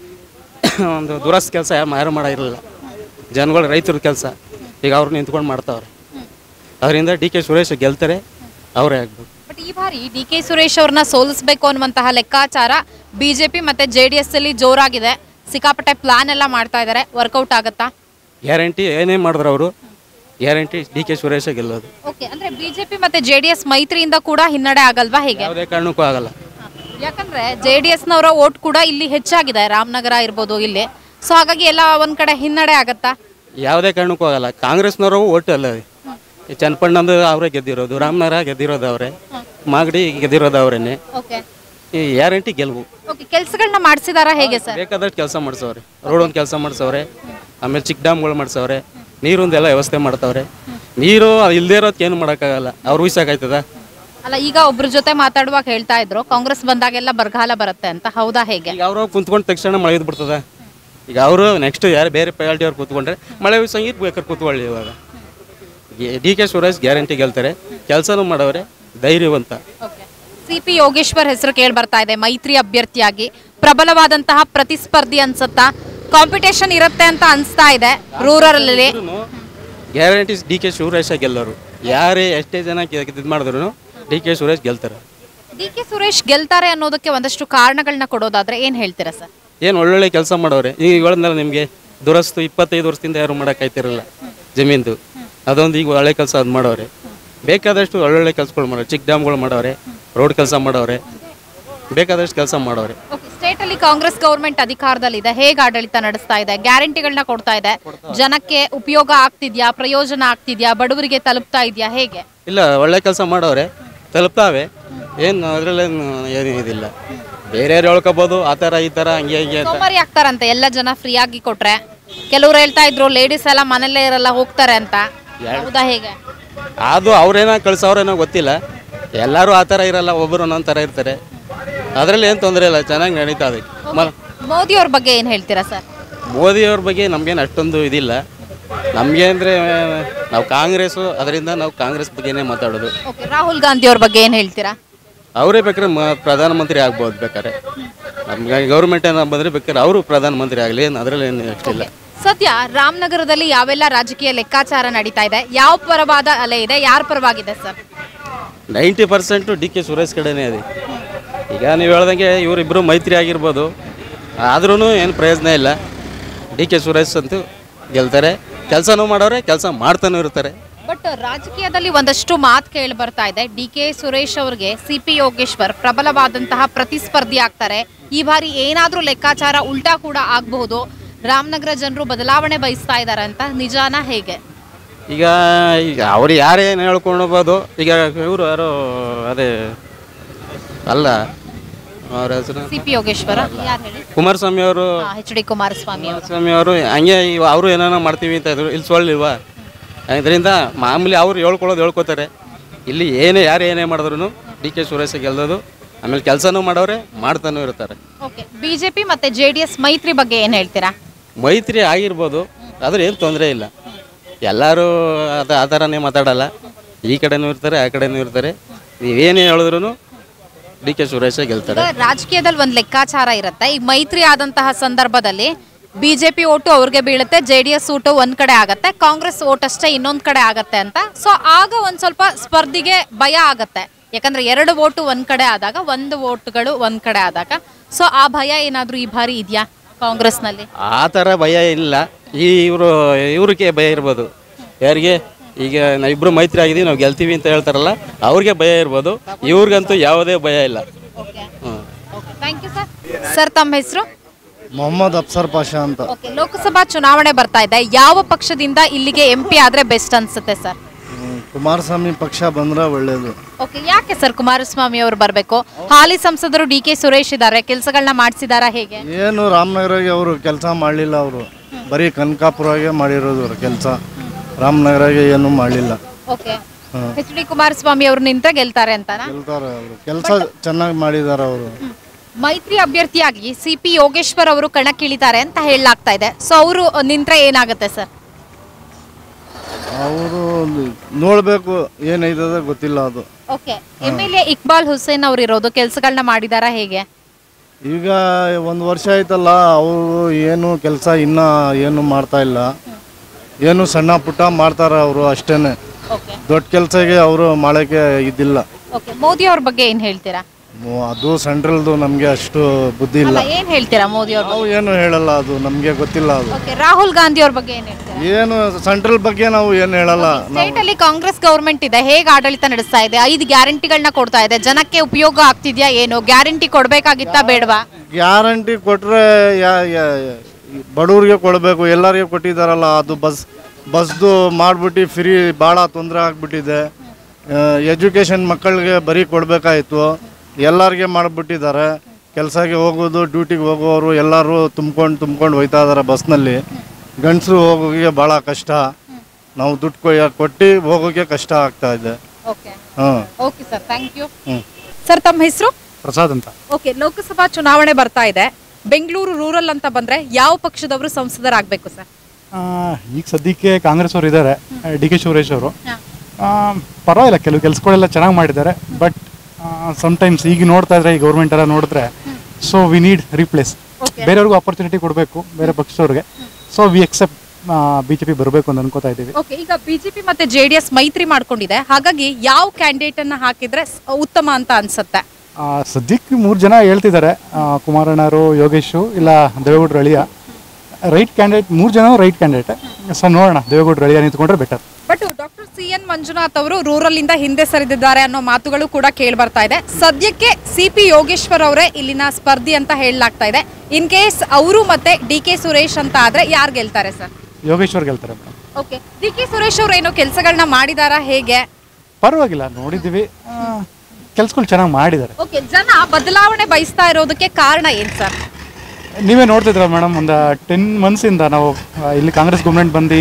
ಒಂದು ದುರಸ್ತ್ ಕೆಲಸ ಯಾರು ಮಾಡಿರಲಿಲ್ಲ ಜನಗಳು ರೈತರ ಕೆಲಸ ಈಗ ಅವ್ರು ನಿಂತ್ಕೊಂಡು ಮಾಡ್ತಾವ್ರೆ ಅದರಿಂದ ಡಿ ಕೆ ಸುರೇಶ್ ಗೆಲ್ತಾರೆ ಅವರೇ ಆಗ್ಬೇಕು ಬಟ್ ಈ ಬಾರಿ ಡಿ ಕೆ ಸುರೇಶ್ ಅವ್ರನ್ನ ಸೋಲಿಸಬೇಕು ಅನ್ನುವಂತಹ ಲೆಕ್ಕಾಚಾರ ಬಿಜೆಪಿ ಮತ್ತೆ ಜೆ ಡಿ ಎಸ್ ಅಲ್ಲಿ ಜೋರಾಗಿದೆ ಸಿಕ್ಕಾಪಟ್ಟೆ ಪ್ಲಾನ್ ಎಲ್ಲ ಮಾಡ್ತಾ ಇದ್ದಾರೆ ವರ್ಕೌಟ್ ಆಗತ್ತಾ ಗ್ಯಾರಂಟಿ ಏನೇ ಮಾಡಿದ್ರು ಅವರು ಗ್ಯಾರಂಟಿ ಡಿ ಕೆ ಸುರೇಶ ಗೆಲ್ಲೋದು ಓಕೆ ಅಂದ್ರೆ ಬಿಜೆಪಿ ಮತ್ತೆ ಜೆ ಡಿ ಎಸ್ ಮೈತ್ರಿಯಿಂದ ಕೂಡ ಹಿನ್ನಡೆ ಆಗಲ್ವಾ ಹೇಗೆ ಯಾವುದೇ ಕಾರಣಕ್ಕೂ ಆಗಲ್ಲ ಯಾಕಂದ್ರೆ ಜೆ ಡಿ ಎಸ್ನವರ ಓಟ್ ಕೂಡ ಇಲ್ಲಿ ಹೆಚ್ಚಾಗಿದೆ ರಾಮನಗರ ಇರ್ಬೋದು ಇಲ್ಲಿ ಸೊ ಹಾಗಾಗಿ ಎಲ್ಲ ಒಂದ್ ಕಡೆ ಹಿನ್ನಡೆ ಆಗತ್ತಾ ಯಾವುದೇ ಕಾರಣಕ್ಕೂ ಆಗಲ್ಲ ಕಾಂಗ್ರೆಸ್ನವರು ಓಟ್ ಅಲ್ಲ ಈ ಚನ್ನಪಣ್ಣಂದು ಅವರೇ ಗೆದ್ದಿರೋದು ರಾಮನಗರ ಗೆದ್ದಿರೋದು ಅವರೇ ಮಾಗಡಿ ಗೆದ್ದಿರೋದು ಅವರೇನೆ ಓಕೆ ಈ ಗ್ಯಾರಂಟಿ ಗೆಲುವು ಓಕೆ ಕೆಲಸಗಳನ್ನ ಮಾಡಿಸಿದಾರಾ ಹೇಗೆ ಸರ್ ಬೇಕಾದಷ್ಟು ಕೆಲಸ ಮಾಡಿಸವ್ರೆ ರೋಡ್ ಒಂದು ಕೆಲಸ ಮಾಡಿಸವ್ರೆ ಆಮೇಲೆ ಚಿಕ್ಕ ಡ್ಯಾಮ್ಗಳು ಮಾಡಿಸವ್ರೆ ನೀರೊಂದೆಲ್ಲ ವ್ಯವಸ್ಥೆ ಮಾಡ್ತವ್ರೆ ನೀರು ಇಲ್ಲದೇ ಇರೋದಕ್ಕೆ ಏನು ಮಾಡೋಕ್ಕಾಗಲ್ಲ ಅವ್ರು ಉಯ್ಸಕ್ಕಾಯ್ತದ ಅಲ್ಲ ಈಗ ಒಬ್ರ ಜೊತೆ ಮಾತಾಡುವಾಗ ಹೇಳ್ತಾ ಇದ್ರು ಕಾಂಗ್ರೆಸ್ ಬಂದಾಗೆಲ್ಲ ಬರಗಾಲ ಬರುತ್ತೆ ಅಂತ ಹೌದಾ ಹೇಗೆ ಈಗ ಅವರು ಕುಂತ್ಕೊಂಡು ತಕ್ಷಣ ಮಳೆ ಬಿಡ್ತದ ಈಗ ಅವರು ನೆಕ್ಸ್ಟ್ ಯಾರು ಬೇರೆ ಪಾರ್ಟಿ ಅವ್ರು ಕೂತ್ಕೊಂಡ್ರೆ ಮಳೆ ಸಂಗೀತ ಬೇಕಾದ್ರೆ ಕೂತ್ಕೊಳ್ಳಿ ಇವಾಗ ಡಿ ಕೆ ಸುರೇಶ್ ಗ್ಯಾರಂಟಿ ಗೆಲ್ತಾರೆ ಕೆಲಸನೂ ಮಾಡವ್ರೆ ಧೈರ್ಯವಂತ ಓಕೆ ಸಿ ಪಿ ಯೋಗೇಶ್ವರ್ ಹೆಸರು ಕೇಳಿ ಬರ್ತಾ ಇದೆ ಮೈತ್ರಿ ಅಭ್ಯರ್ಥಿಯಾಗಿ ಪ್ರಬಲವಾದಂತಹ ಪ್ರತಿಸ್ಪರ್ಧಿ ಅನ್ಸುತ್ತಾ ಕಾಂಪಿಟೇಷನ್ ಇರುತ್ತೆ ಅಂತ ಅನ್ಸ್ತಾ ಇದೆ ರೂರಲ್ ಅಲ್ಲಿ ಗ್ಯಾರಂಟಿ ಡಿ ಕೆ ಶಿವರಾಜ ಗೆಲ್ಲೋರು ಯಾರೇ ಎಷ್ಟೇ ಜನ ಇದು ಮಾಡಿದ್ರು ಡಿ ಕೆ ಶಿವರಾಜ್ ಗೆಲ್ತಾರೆ ಡಿ ಕೆ ಸುರೇಶ್ ಗೆಲ್ತಾರೆ ಅನ್ನೋದಕ್ಕೆ ಒಂದಷ್ಟು ಕಾರಣಗಳನ್ನ ಕೊಡೋದಾದ್ರೆ ಏನ್ ಹೇಳ್ತೀರಾ ಸರ್ ಏನು ಒಳ್ಳೊಳ್ಳೆ ಕೆಲಸ ಮಾಡೋರೆ ಈಗ ಹೇಳಿದ್ನಲ್ಲ ನಿಮಗೆ ದುರಸ್ತು ಇಪ್ಪತ್ತೈದು ವರ್ಷದಿಂದ ಯಾರು ಮಾಡೋಕ್ಕಾಯ್ತಿರಲ್ಲ ಜಮೀನ್ದು ಅದೊಂದು ಈಗ ಒಳ್ಳೆ ಕೆಲಸ ಅದು ಮಾಡೋರೆ ಬೇಕಾದಷ್ಟು ಒಳ್ಳೊಳ್ಳೆ ಕೆಲಸಗಳು ಮಾಡೋರೆ ಚಿಕ್ಕ ಡ್ಯಾಮ್ಗಳು ಮಾಡೋರೆ ರೋಡ್ ಕೆಲಸ ಮಾಡೋರೆ ಬೇಕಾದಷ್ಟು ಕೆಲಸ ಮಾಡೋರೆ ಸ್ಟೇಟ್ ಅಲ್ಲಿ ಕಾಂಗ್ರೆಸ್ ಗೌರ್ಮೆಂಟ್ ಅಧಿಕಾರದಲ್ಲಿದೆ ಹೇಗೆ ಆಡಳಿತ ನಡೆಸ್ತಾ ಇದೆ ಗ್ಯಾರಂಟಿಗಳನ್ನ ಕೊಡ್ತಾ ಇದೆ ಜನಕ್ಕೆ ಉಪಯೋಗ ಆಗ್ತಿದ್ಯಾ ಪ್ರಯೋಜನ ಆಗ್ತಿದ್ಯಾ ಬಡವರಿಗೆ ತಲುಪ್ತಾ ಇದೆಯಾ ಹೇಗೆ ಇಲ್ಲ ಒಳ್ಳೆ ಕೆಲಸ ಮಾಡೋರೆ ತಲುಪ್ತಾವೆ ಏನು ಅದರಲ್ಲೇನು ಏನು ಇದಿಲ್ಲ ಬೇರೆಯವ್ರು ಹೇಳ್ಕೊಬೋದು ಆ ಥರ ಈ ಥರ ಹಂಗೆ ಹಿಂಗೆ ಅಂತ ಸೋಮಾರಿ ಆಗ್ತಾರಂತೆ ಎಲ್ಲ ಜನ ಫ್ರೀ ಆಗಿ ಕೊಟ್ರೆ ಕೆಲವ್ರು ಹೇಳ್ತಾ ಇದ್ರು ಲೇಡೀಸ್ ಎಲ್ಲ ಮನೇಲೇ ಇರಲ್ಲ ಹೋಗ್ತಾರೆ ಅಂತ ಹೌದಾ ಹೇಗೆ ಅದು ಅವ್ರೇನೋ ಕಳ್ಸೋರೇನೋ ಗೊತ್ತಿಲ್ಲ ಎಲ್ಲರೂ ಆ ಥರ ಇರಲ್ಲ ಒಬ್ಬರು ಒಂದೊಂದು ಥರ ಇರ್ತಾರೆ ಅದರಲ್ಲಿ ಏನು ತೊಂದರೆ ಇಲ್ಲ ಚೆನ್ನಾಗಿ ನಡೀತಾ ಇದೆ ಮ ಮೋದಿ ಅವ್ರ ಬಗ್ಗೆ ಏನ್ ಹೇಳ್ತೀರಾ ಸರ್ ಮೋದಿಯವ್ರ ಬಗ್ಗೆ ನಮಗೇನು ಅಷ್ಟೊಂದು ಇದಿಲ್ಲ ನಮಗೆ ಅಂದರೆ ನಾವು ಕಾಂಗ್ರೆಸ್ಸು ಅದರಿಂದ ನಾವು ಕಾಂಗ್ರೆಸ್ ಬಗ್ಗೆನೇ ಮಾತಾಡೋದು ಓಕೆ ರಾಹುಲ್ ಗಾಂಧಿ ಅವ್ರ ಬಗ್ಗೆ ಏನ್ ಹೇಳ್ತೀರಾ ಅವರೇ ಬೇಕಾದ್ರೆ ಮ ಪ್ರಧಾನಮಂತ್ರಿ ಆಗ್ಬೋದು ಬೇಕಾದ್ರೆ ನಮ್ಗೆ ಗೌರ್ಮೆಂಟ್ ಏನೋ ಬಂದರೆ ಬೇಕಾದ್ರೆ ಅವರು ಪ್ರಧಾನಮಂತ್ರಿ ಆಗಲಿ ಏನು ಅದರಲ್ಲಿ ಏನು ಅಷ್ಟಿಲ್ಲ ಸದ್ಯ ರಾಮನಗರದಲ್ಲಿ ಯಾವೆಲ್ಲ ರಾಜಕೀಯ ಲೆಕ್ಕಾಚಾರ ನಡೀತಾ ಇದೆ ಯಾವ ಪರವಾದ ಅಲೆ ಇದೆ ಯಾರ ಪರವಾಗಿದೆ sir ninety percent D K Suresh ಕಡೆನೇ ಇದೆ ಈಗ ನೀವು ಹೇಳ್ದಂಗೆ ಇವರಿಬ್ಬರು ಮೈತ್ರಿ ಆಗಿರ್ಬೋದು ಆದ್ರೂ ಏನು ಪ್ರಯೋಜನ ಇಲ್ಲ ಡಿ ಕೆ ಸುರೇಶ್ ಅಂತೂ ಗೆಲ್ತಾರೆ ಕೆಲಸನೂ ಮಾಡೋರೆ ಕೆಲಸ ಮಾಡ್ತಾನೂ ಇರ್ತಾರೆ ಬಟ್ ರಾಜಕೀಯದಲ್ಲಿ ಒಂದಷ್ಟು ಮಾತು ಕೇಳಿ ಬರ್ತಾ ಇದೆ ಡಿ ಕೆ ಸುರೇಶ್ ಅವರಿಗೆ ಸಿ ಪಿ ಯೋಗೇಶ್ವರ್ ಪ್ರಬಲವಾದಂತಹ ಪ್ರತಿಸ್ಪರ್ಧಿ ಆಗ್ತಾರೆ ಈ ಬಾರಿ ಏನಾದ್ರೂ ಲೆಕ್ಕಾಚಾರ ಉಲ್ಟಾ ಕೂಡ ಆಗಬಹುದು ರಾಮನಗರ ಜನರು ಬದಲಾವಣೆ ಬಯಸ್ತಾ ಇದ್ದಾರೆ ಅಂತ ನಿಜಾನ ಹೇಗೆ ಈಗ ಈಗ ಅವ್ರು ಯಾರೇನು ಹೇಳ್ಕೊಂಡ್ಬೋದು ಈಗ ಇವರು ಯಾರೋ ಅದೇ ಅಲ್ಲ ಅವ್ರ ಹೆಸರು ಸಿ ಪಿ ಯೋಗೇಶ್ವರ ಯಾರು ಹೇಳಿ ಕುಮಾರಸ್ವಾಮಿ ಅವರು ಎಚ್ ಡಿ ಕುಮಾರಸ್ವಾಮಿ ಅವರು ಕುಮಾರಸ್ವಾಮಿ ಅವರು ಹಂಗೆ ಇವ- ಅವರು ಏನಾನ ಮಾಡ್ತೀವಿ ಅಂತ ಇದ್ರು ಇಲ್ಲಿ ಸೊಳ್ಳಿಲ್ವಾ ಅದರಿಂದ ಮಾಮೂಲಿ ಅವ್ರು ಹೇಳ್ಕೊಳ್ಳೋದು ಹೇಳ್ಕೊತಾರೆ ಇಲ್ಲಿ ಏನೇ ಯಾರು ಏನೇ ಮಾಡಿದ್ರು ಡಿ ಕೆ ಸುರೇಶ ಗೆಲ್ಲೋದು ಆಮೇಲೆ ಕೆಲಸನೂ ಮಾಡೋರೆ ಮಾಡ್ತಾನೂ ಇರ್ತಾರೆ ಓಕೆ ಬಿಜೆಪಿ ಮತ್ತೆ ಜೆ ಡಿ ಎಸ್ ಮೈತ್ರಿ ಬಗ್ಗೆ ಏನ್ ಹೇಳ್ತೀರಾ ಮೈತ್ರಿ ಆಗಿರ್ಬೋದು ಆದ್ರೆ ಏನು ತೊಂದರೆ ಇಲ್ಲ ಎಲ್ಲರೂ ಅದ ಆ ಥರನೇ ಮಾತಾಡಲ್ಲ ಈ ಕಡೆನೂ ಇರ್ತಾರೆ ಆ ಕಡೆನೂ ಇರ್ತಾರೆ ನೀವೇನೇ ಹೇಳಿದ್ರು ಡಿ ಕೆ ಸುರೇಶ ಗೆಲ್ತಾರೆ ಈಗ ರಾಜಕೀಯದಲ್ಲಿ ಒಂದು ಲೆಕ್ಕಾಚಾರ ಇರುತ್ತೆ ಈಗ ಮೈತ್ರಿ ಆದಂತಹ ಸಂದರ್ಭದಲ್ಲಿ ಬಿಜೆಪಿ ಓಟು ಅವ್ರಿಗೆ ಬೀಳುತ್ತೆ ಜೆ ಡಿ ಎಸ್ ಓಟು ಒಂದ್ ಕಡೆ ಆಗತ್ತೆ ಕಾಂಗ್ರೆಸ್ ಓಟ್ ಅಷ್ಟೇ ಇನ್ನೊಂದ್ ಕಡೆ ಆಗತ್ತೆ ಅಂತ ಸೊ ಆಗ ಒಂದ್ ಸ್ವಲ್ಪ ಸ್ಪರ್ಧಿಗೆ ಭಯ ಆಗತ್ತೆ ಯಾಕಂದ್ರೆ ಎರಡು ಓಟು ಒಂದ್ ಕಡೆ ಆದಾಗ ಒಂದು ಓಟ್ಗಳು ಒಂದ್ ಕಡೆ ಆದಾಗ ಸೊ ಆ ಭಯ ಏನಾದ್ರೂ ಈ ಬಾರಿ ಇದೆಯಾ ಕಾಂಗ್ರೆಸ್ನಲ್ಲಿ ಆ ಥರ ಭಯ ಇಲ್ಲ ಈ ಇವರು ಇವ್ರಿಗೆ ಭಯ ಇರ್ಬೋದು ಯಾರಿಗೆ ಈಗ ನಾವಿಬ್ರು ಮೈತ್ರಿ ಆಗಿದ್ದೀವಿ ನಾವು ಗೆಲ್ತೀವಿ ಅಂತ ಹೇಳ್ತಾರಲ್ಲ ಅವ್ರಿಗೆ ಭಯ ಇರ್ಬೋದು ಇವ್ರಿಗಂತೂ ಯಾವುದೇ ಭಯ ಇಲ್ಲ ಹ್ಞೂ ಥ್ಯಾಂಕ್ ಯು ಸರ್ ಸರ್ ತಮ್ಮ ಹೆಸರು ಮೊಹಮ್ಮದ್ ಅಫ್ಸರ್ ಪಾಷಾ ಅಂತ ಓಕೆ ಲೋಕಸಭಾ ಚುನಾವಣೆ ಬರ್ತಾ ಇದೆ ಯಾವ ಪಕ್ಷದಿಂದ ಇಲ್ಲಿಗೆ ಎಂ ಪಿ ಆದ್ರೆ ಬೆಸ್ಟ್ ಅನ್ಸುತ್ತೆ ಸರ್ ಹ್ಮ್, ಕುಮಾರಸ್ವಾಮಿ ಪಕ್ಷ ಬಂದ್ರೆ ಒಳ್ಳೇದು ಓಕೆ ಯಾಕೆ ಸರ್ ಕುಮಾರಸ್ವಾಮಿ ಅವರು ಬರಬೇಕು ಹಾಲಿ ಸಂಸದರು ಡಿ ಕೆ ಸುರೇಶ್ ಇದ್ದಾರೆ ಕೆಲಸಗಳನ್ನ ಮಾಡಿಸಿದಾರಾ ಹೇಗೆ ಏನು ರಾಮನಗರಗೆ ಅವರು ಕೆಲಸ ಮಾಡಲಿಲ್ಲ ಅವರು ಬರೀ ಕನಕಾಪುರಗೆ ಮಾಡಿರೋದು ಅವ್ರ ಕೆಲಸ ರಾಮನಗರಗೆ ಏನು ಮಾಡಲಿಲ್ಲ ಓಕೆ ಎಚ್ ಡಿ ಕುಮಾರಸ್ವಾಮಿ ಅವರು ನಿಂತ ಗೆಲ್ತಾರೆ ಅಂತಾನಾ ಗೆಲ್ತಾರೆ ಅವರು ಕೆಲಸ ಚೆನ್ನಾಗಿ ಮಾಡಿದ್ದಾರೆ ಅವರು ಮೈತ್ರಿ ಅಭ್ಯರ್ಥಿಯಾಗಿ ಸಿ ಪಿ ಯೋಗೇಶ್ವರ್ ಅವರು ಕಣಕ್ಕಿಳಿತಾರೆ ಅಂತ ಹೇಳಲಾಗ್ತಾ ಇದೆ ಸೊ ಅವರು ನಿಂತ್ರೆ ಏನಾಗುತ್ತೆ ಸರ್ ಅವರು ನೋಡಬೇಕು ಏನೈತದ ಗೊತ್ತಿಲ್ಲ ಅದು okay M L A Iqbal Hussain ಅವರು ಇರೋದು ಕೆಲಸಗಳನ್ನ ಮಾಡಿದಾರಾ ಹೇಗೆ ಈಗ ಒಂದು ವರ್ಷ ಆಯ್ತಲ್ಲ ಅವರು ಏನು ಕೆಲಸ ಇನ್ನೂ ಏನು ಮಾಡ್ತಾ ಇಲ್ಲ ಏನು ಸಣ್ಣ ಪುಟ್ಟ ಮಾಡ್ತಾರೆ ಅವರು ಅಷ್ಟೇನೆ ಓಕೆ ದೊಡ್ಡ ಕೆಲಸಗೆ ಅವರು ಮಾಡೋಕ್ಕೆ ಇದ್ದಿಲ್ಲ ಓಕೆ ಮೋದಿ ಅವ್ರ ಬಗ್ಗೆ ಏನ್ ಹೇಳ್ತೀರಾ ಮೊ- ಅದು ಸೆಂಟ್ರಲ್ದು ನಮಗೆ ಅಷ್ಟು ಬುದ್ಧಿ ಇಲ್ಲ ಅಲ್ಲ ಏನ್ ಹೇಳ್ತೀರಾ ಮೋದಿ ಅವ್ರ ನಾವು ಏನು ಹೇಳಲ್ಲ ಅದು ನಮಗೆ ಗೊತ್ತಿಲ್ಲ ಅದು ಓಕೆ ರಾಹುಲ್ ಗಾಂಧಿ ಅವ್ರ ಬಗ್ಗೆ ಏನ್ ಹೇಳ್ತೀರಾ ಏನು ಸೆಂಟ್ರಲ್ ಬಗ್ಗೆ ನಾವು ಏನು ಹೇಳಲ್ಲ ಸ್ಟೇಟ್ ಅಲ್ಲಿ ಕಾಂಗ್ರೆಸ್ ಗವರ್ಮೆಂಟ್ ಇದೆ ಹೇಗೆ ಆಡಳಿತ ನಡೆಸ್ತಾ ಇದೆ ಐದು ಗ್ಯಾರಂಟಿಗಳನ್ನ ಕೊಡ್ತಾ ಇದೆ ಜನಕ್ಕೆ ಉಪಯೋಗ ಆಗ್ತಿದ್ಯಾ ಏನು ಗ್ಯಾರಂಟಿ ಕೊಡ್ಬೇಕಾಗಿತ್ತಾ ಬೇಡವಾ ಗ್ಯಾರಂಟಿ ಕೊಟ್ಟರೆ ಬಡವ್ರಿಗೆ ಕೊಡಬೇಕು ಎಲ್ಲರಿಗೆ ಕೊಟ್ಟಿದ್ದಾರಲ್ಲ ಅದು ಬಸ್ ಬಸ್ದು ಮಾಡಿಬಿಟ್ಟು ಫ್ರೀ ಭಾಳ ತೊಂದರೆ ಆಗಿಬಿಟ್ಟಿದೆ ಎಜುಕೇಷನ್ ಮಕ್ಕಳಿಗೆ ಬರೀ ಕೊಡಬೇಕಾಯಿತು ಎಲ್ಲರಿಗೆ ಮಾಡಿಬಿಟ್ಟಿದ್ದಾರೆ ಕೆಲಸಕ್ಕೆ ಹೋಗೋದು ಡ್ಯೂಟಿಗೆ ಹೋಗೋರು ಎಲ್ಲರೂ ತುಂಬ್ಕೊಂಡು ತುಂಬ್ಕೊಂಡು ಹೋಯ್ತಾ ಇದ್ದಾರೆ ಬಸ್ನಲ್ಲಿ ಗಂಡಸರು ಹೋಗೋಕ್ಕೆ ಭಾಳ ಕಷ್ಟ ನಾವು ದುಡ್ಡು ಕೊಯ್ಯ ಕೊಟ್ಟು ಹೋಗೋಕ್ಕೆ ಕಷ್ಟ ಆಗ್ತಾ ಇದೆ ಓಕೆ ಹಾಂ ಓಕೆ ಸರ್ ಥ್ಯಾಂಕ್ ಯು ಹ್ಞೂ ಸರ್ ತಮ್ಮ ಹೆಸರು ಪ್ರಸಾದ್ ಅಂತ ಓಕೆ ಲೋಕಸಭಾ ಚುನಾವಣೆ ಬರ್ತಾ ಇದೆ ಬೆಂಗಳೂರು ರೂರಲ್ ಅಂತ ಬಂದ್ರೆ ಯಾವ ಪಕ್ಷದವರು ಸಂಸದರಾಗಬೇಕು ಸರ್ ಆ, ಈಗ ಸದ್ಯಕ್ಕೆ ಕಾಂಗ್ರೆಸ್ ಅವರು ಇದ್ದಾರೆ ಡಿ ಕೆ ಶಿವರೇಶ್ ಅವರು ಪರವಾಗಿಲ್ಲ ಕೆಲವು ಕೆಲಸಗಳೆಲ್ಲ ಚೆನ್ನಾಗಿ ಮಾಡಿದ್ದಾರೆ ಬಟ್ ಸಮ್ಟೈಮ್ಸ್ ಈಗ ನೋಡ್ತಾ ಇದ್ರೆ ಈ ಗೌರ್ಮೆಂಟ್ ಎಲ್ಲ ನೋಡಿದ್ರೆ ಸೊ ವಿ ನೀಡ್ ರೀಪ್ಲೇಸ್ ಬೇರೆಯವ್ರಿಗೂ ಆಪರ್ಚುನಿಟಿ ಕೊಡಬೇಕು ಬೇರೆ ಪಕ್ಷದವ್ರಿಗೆ so we except B J P ಬರಬೇಕು ಅಂತ ಅನ್ಕೋತಾ ಇದ್ದೀವಿ ಓಕೆ ಈಗ ಬಿಜೆಪಿ ಮತ್ತೆ ಜೆಡಿಎಸ್ ಮೈತ್ರಿ ಮಾಡ್ಕೊಂಡಿದೆ ಹಾಗಾಗಿ ಯಾವ ಕ್ಯಾಂಡಿಡೇಟ್ ಅನ್ನ ಹಾಕಿದ್ರೆ ಸ್- ಉತ್ತಮ ಅಂತ ಅನ್ಸುತ್ತೆ ಆ, ಸದ್ಯಕ್ಕೆ ಮೂರು ಜನ ಹೇಳ್ತಿದ್ದಾರೆ ಆ, ಕುಮಾರಣ್ಣರು ಯೋಗೇಶು ಇಲ್ಲ ದೇವೇಗೌಡರು ಅಳಿಯ ರೈಟ್ ಕ್ಯಾಂಡಿಡೇಟ್ ಮೂರು ಜನ ರೈಟ್ ಕ್ಯಾಂಡಿಡೇಟ್ ಸೊ ನೋಡೋಣ ದೇವೇಗೌಡರು ಅಳಿಯ ನಿಂತ್ಕೊಂಡ್ರೆ better but doctor C N Manjunath ಅವರು ರೂರಲ್ ಇಂದ ಹಿಂದೆ ಸರಿದಿದ್ದಾರೆ ಅನ್ನೋ ಮಾತುಗಳು ಕೂಡ ಕೇಳಿ ಬರ್ತಾ ಇದೆ ಸದ್ಯಕ್ಕೆ ಸಿ ಪಿ ಯೋಗೇಶ್ವರ್ ಅವರೇ ಇಲ್ಲಿನ ಸ್ಪರ್ಧಿ ಅಂತ ಹೇಳಲಾಗ್ತಾ ಇದೆ ಇನ್ ಕೇಸ್ ಅವರು ಮತ್ತೆ ಡಿ ಕೆ ಸುರೇಶ್ ಅಂತ ಆದ್ರೆ ಯಾರು ಗೆಲ್ತಾರೆ ಸರ್ ಯೋಗೇಶ್ವರ್ ಗೆಲ್ತಾರೆ madam okay D K Suresh ಅವ್ರು ಏನೋ ಕೆಲಸಗಳನ್ನ ಮಾಡಿದಾರಾ ಹೇಗೆ ಪರವಾಗಿಲ್ಲ ನೋಡಿದ್ದೀವಿ ಕೆಲ್ಸಗಳು ಚೆನ್ನಾಗಿ ಮಾಡಿದ್ದಾರೆ ಓಕೆ ಜನ ಬದಲಾವಣೆ ಬಯಸ್ತಾ ಇರೋದಕ್ಕೆ ಕಾರಣ ಏನ್ ಸರ್ ನೀವೇ ನೋಡ್ತಿದ್ರ ಮೇಡಮ್ ಒಂದು ಟೆನ್ ಮಂತ್ಸಿಂದ ನಾವು ಆ, ಇಲ್ಲಿ ಕಾಂಗ್ರೆಸ್ ಗೌರ್ಮೆಂಟ್ ಬಂದು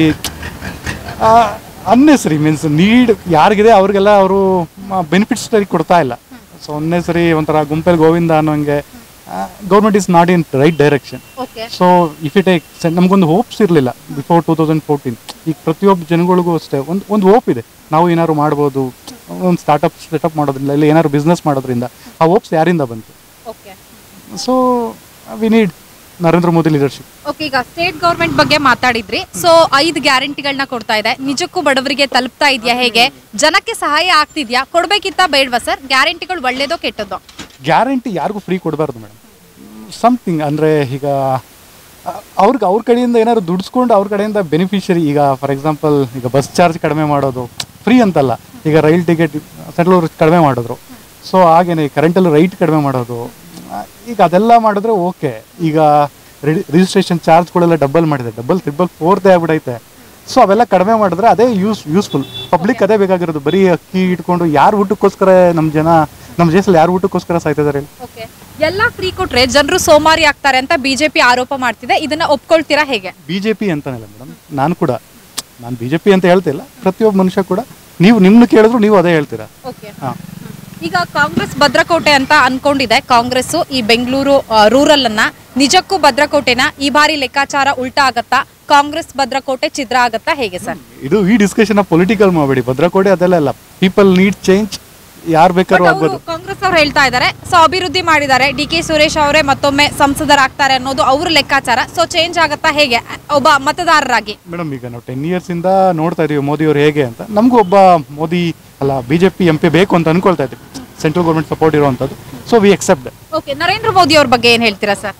ಅನ್ನೆಸರಿ ಮೀನ್ಸ್ ನೀಡ್ ಯಾರಿಗಿದೆ ಅವ್ರಿಗೆಲ್ಲ ಅವರು ಬೆನಿಫಿಟ್ಸ್ ಕೊಡ್ತಾ ಇಲ್ಲ ಸೊ ಒಂದೇ ಸರಿ ಒಂಥರ ಗುಂಪೆಲ್ ಗೋವಿಂದ ಅನ್ನೋಂಗೆ government is not in right direction okay so if it take ನಮಗೊಂದು ಹೋಪ್ಸ್ ಇರಲಿಲ್ಲ ಬಿಫೋರ್ ಟೂ ತೌಸಂಡ್ ಫೋರ್ಟೀನ್ ಈಗ ಪ್ರತಿಯೊಬ್ಬ ಜನಗಳಿಗೂ ಅಷ್ಟೇ ಒಂದು ಒಂದು ಹೋಪ್ ಇದೆ ನಾವು ಏನಾದ್ರು ಮಾಡ್ಬೋದು ಒಂದು ಸ್ಟಾರ್ಟಪ್ ಸೆಟಪ್ ಮಾಡೋದ್ರಿಂದ ಇಲ್ಲ ಏನಾದ್ರು ಬಿಸ್ನೆಸ್ ಮಾಡೋದ್ರಿಂದ ಆ ಹೋಪ್ಸ್ ಯಾರಿಂದ ಬಂತು okay so we need Narendra Modi leadership okay ಈಗ ಸ್ಟೇಟ್ ಗೌರ್ಮೆಂಟ್ ಬಗ್ಗೆ ಮಾತಾಡಿದ್ರಿ ಸೊ ಐದು ಗ್ಯಾರಂಟಿಗಳನ್ನ ಕೊಡ್ತಾ ಇದೆ ನಿಜಕ್ಕೂ ಬಡವರಿಗೆ ತಲುಪ್ತಾ ಇದೆಯಾ ಹೇಗೆ ಜನಕ್ಕೆ ಸಹಾಯ ಆಗ್ತಿದ್ಯಾ ಕೊಡ್ಬೇಕಿತ್ತ ಬೇಡವಾ ಸರ್ ಗ್ಯಾರಂಟಿಗಳು ಒಳ್ಳೇದೋ ಕೆಟ್ಟದ್ದೋ ಗ್ಯಾರಂಟಿ ಯಾರಿಗೂ ಫ್ರೀ ಕೊಡಬಾರ್ದು ಮೇಡಮ್ ಸಮಥಿಂಗ್ ಅಂದರೆ ಈಗ ಅ- ಅವ್ರಿಗೆ ಅವ್ರ ಕಡೆಯಿಂದ ಏನಾದ್ರು ದುಡಿಸ್ಕೊಂಡು ಅವ್ರ ಕಡೆಯಿಂದ ಬೆನಿಫಿಷರಿ ಈಗ ಫಾರ್ ಎಕ್ಸಾಂಪಲ್ ಈಗ ಬಸ್ ಚಾರ್ಜ್ ಕಡಿಮೆ ಮಾಡೋದು ಫ್ರೀ ಅಂತಲ್ಲ ಈಗ ರೈಲ್ ಟಿಕೆಟ್ ಸೆಟ್ಲ್ ಕಡಿಮೆ ಮಾಡಿದ್ರು ಸೊ ಹಾಗೇನೆ ಕರೆಂಟಲ್ಲಿ ರೈಟ್ ಕಡಿಮೆ ಮಾಡೋದು ಆ, ಈಗ ಅದೆಲ್ಲ ಮಾಡಿದ್ರೆ ಓಕೆ ಈಗ ರಿಜಿಸ್ಟ್ರೇಷನ್ ಚಾರ್ಜ್ಗಳೆಲ್ಲ ಡಬಲ್ ಮಾಡಿದೆ ಡಬಲ್ ತ್ರಿಬಲ್ ಫೋರ್ತೆ ಆಗ್ಬಿಡೈತೆ ಸೊ ಅವೆಲ್ಲ ಕಡಿಮೆ ಮಾಡಿದ್ರೆ ಅದೇ ಯೂಸ್ ಯೂಸ್ಫುಲ್ ಪಬ್ಲಿಕ್ ಅದೇ ಬೇಕಾಗಿರೋದು ಬರೀ ಅಕ್ಕಿ ಇಟ್ಕೊಂಡು ಯಾರು ಊಟಕ್ಕೋಸ್ಕರ ನಮ್ಮ ಜನ ನಮ್ಮ ದೇಶದಲ್ಲಿ ಯಾರು ಊಟಕ್ಕೋಸ್ಕರ ಸಾಯ್ತಿದ್ದಾರೆ ಹೇಳಿ? ಓಕೆ ಎಲ್ಲ ಫ್ರೀ ಕೊಟ್ರೆ ಜನರು ಸೋಮಾರಿ ಆಗ್ತಾರೆ ಅಂತ ಬಿಜೆಪಿ ಆರೋಪ ಮಾಡ್ತಿದೆ ಇದನ್ನ ಒಪ್ಕೊಳ್ತೀರಾ ಹೇಗೆ ಬಿ ಜೆ ಪಿ ಅಂತಾನಲ್ಲ ಮೇಡಮ್ ನಾನು ಕೂಡ ನಾನು ಬಿ ಜೆ ಪಿ ಅಂತ ಹೇಳ್ತಿಲ್ಲ ಪ್ರತಿಯೊಬ್ಬ ಮನುಷ್ಯ ಕೂಡ ನೀವು ನಿಮ್ಮನ್ನು ಕೇಳಿದ್ರು ನೀವು ಅದೇ ಹೇಳ್ತೀರಾ ಓಕೆ ಹಾಂ ಈಗ ಕಾಂಗ್ರೆಸ್ ಭದ್ರಕೋಟೆ ಅಂತ ಅನ್ಕೊಂಡಿದೆ ಕಾಂಗ್ರೆಸ್ ಈ ಬೆಂಗಳೂರು ರೂರಲ್ ಅನ್ನ ನಿಜಕ್ಕೂ ಭದ್ರಕೋಟೆನ ಈ ಬಾರಿ ಲೆಕ್ಕಾಚಾರ ಉಲ್ಟಾ ಆಗತ್ತಾ ಕಾಂಗ್ರೆಸ್ ಭದ್ರಕೋಟೆ ಚಿದ್ರ ಆಗತ್ತಾ ಹೇಗೆ ಸರ್ ಇದು ಈ ಡಿಸ್ಕಷನ್ ಪೊಲಿಟಿಕಲ್ ಮಾಡಬೇಡಿ ಭದ್ರಕೋಟೆ ಅದೆಲ್ಲ ಅಲ್ಲ ಪೀಪಲ್ ನೀಡ್ ಚೇಂಜ್ ಯಾರು ಬೇಕಾದ್ರೂ ಆಗ್ಬೋದು ಕಾಂಗ್ರೆಸ್ ಅವ್ರು ಹೇಳ್ತಾ ಇದ್ದಾರೆ ಸೊ ಅಭಿವೃದ್ಧಿ ಮಾಡಿದ್ದಾರೆ ಡಿ ಕೆ ಸುರೇಶ್ ಅವರೇ ಮತ್ತೊಮ್ಮೆ ಸಂಸದರಾಗ್ತಾರೆ ಅನ್ನೋದು ಅವ್ರ ಲೆಕ್ಕಾಚಾರ ಸೊ ಚೇಂಜ್ ಆಗತ್ತಾ ಹೇಗೆ ಒಬ್ಬ ಮತದಾರರಾಗಿ ಮೇಡಮ್ ಈಗ ನಾವು ಟೆನ್ ಇಯರ್ಸಿಂದ ನೋಡ್ತಾ ಇದೀವಿ ಮೋದಿ ಅವ್ರು ಹೇಗೆ ಅಂತ ನಮಗೂ ಒಬ್ಬ ಮೋದಿ ಅಲ್ಲ B J P M P ಬೇಕು ಅಂತ ಅನ್ಕೊಳ್ತಾ ಇದ್ದೀವಿ ಸೆಂಟ್ರಲ್ ಗೌರ್ಮೆಂಟ್ ಸಪೋರ್ಟ್ ಇರುವಂಥದ್ದು so we accept okay Narendra Modi ಅವ್ರ ಬಗ್ಗೆ ಏನ್ ಹೇಳ್ತೀರಾ ಸರ್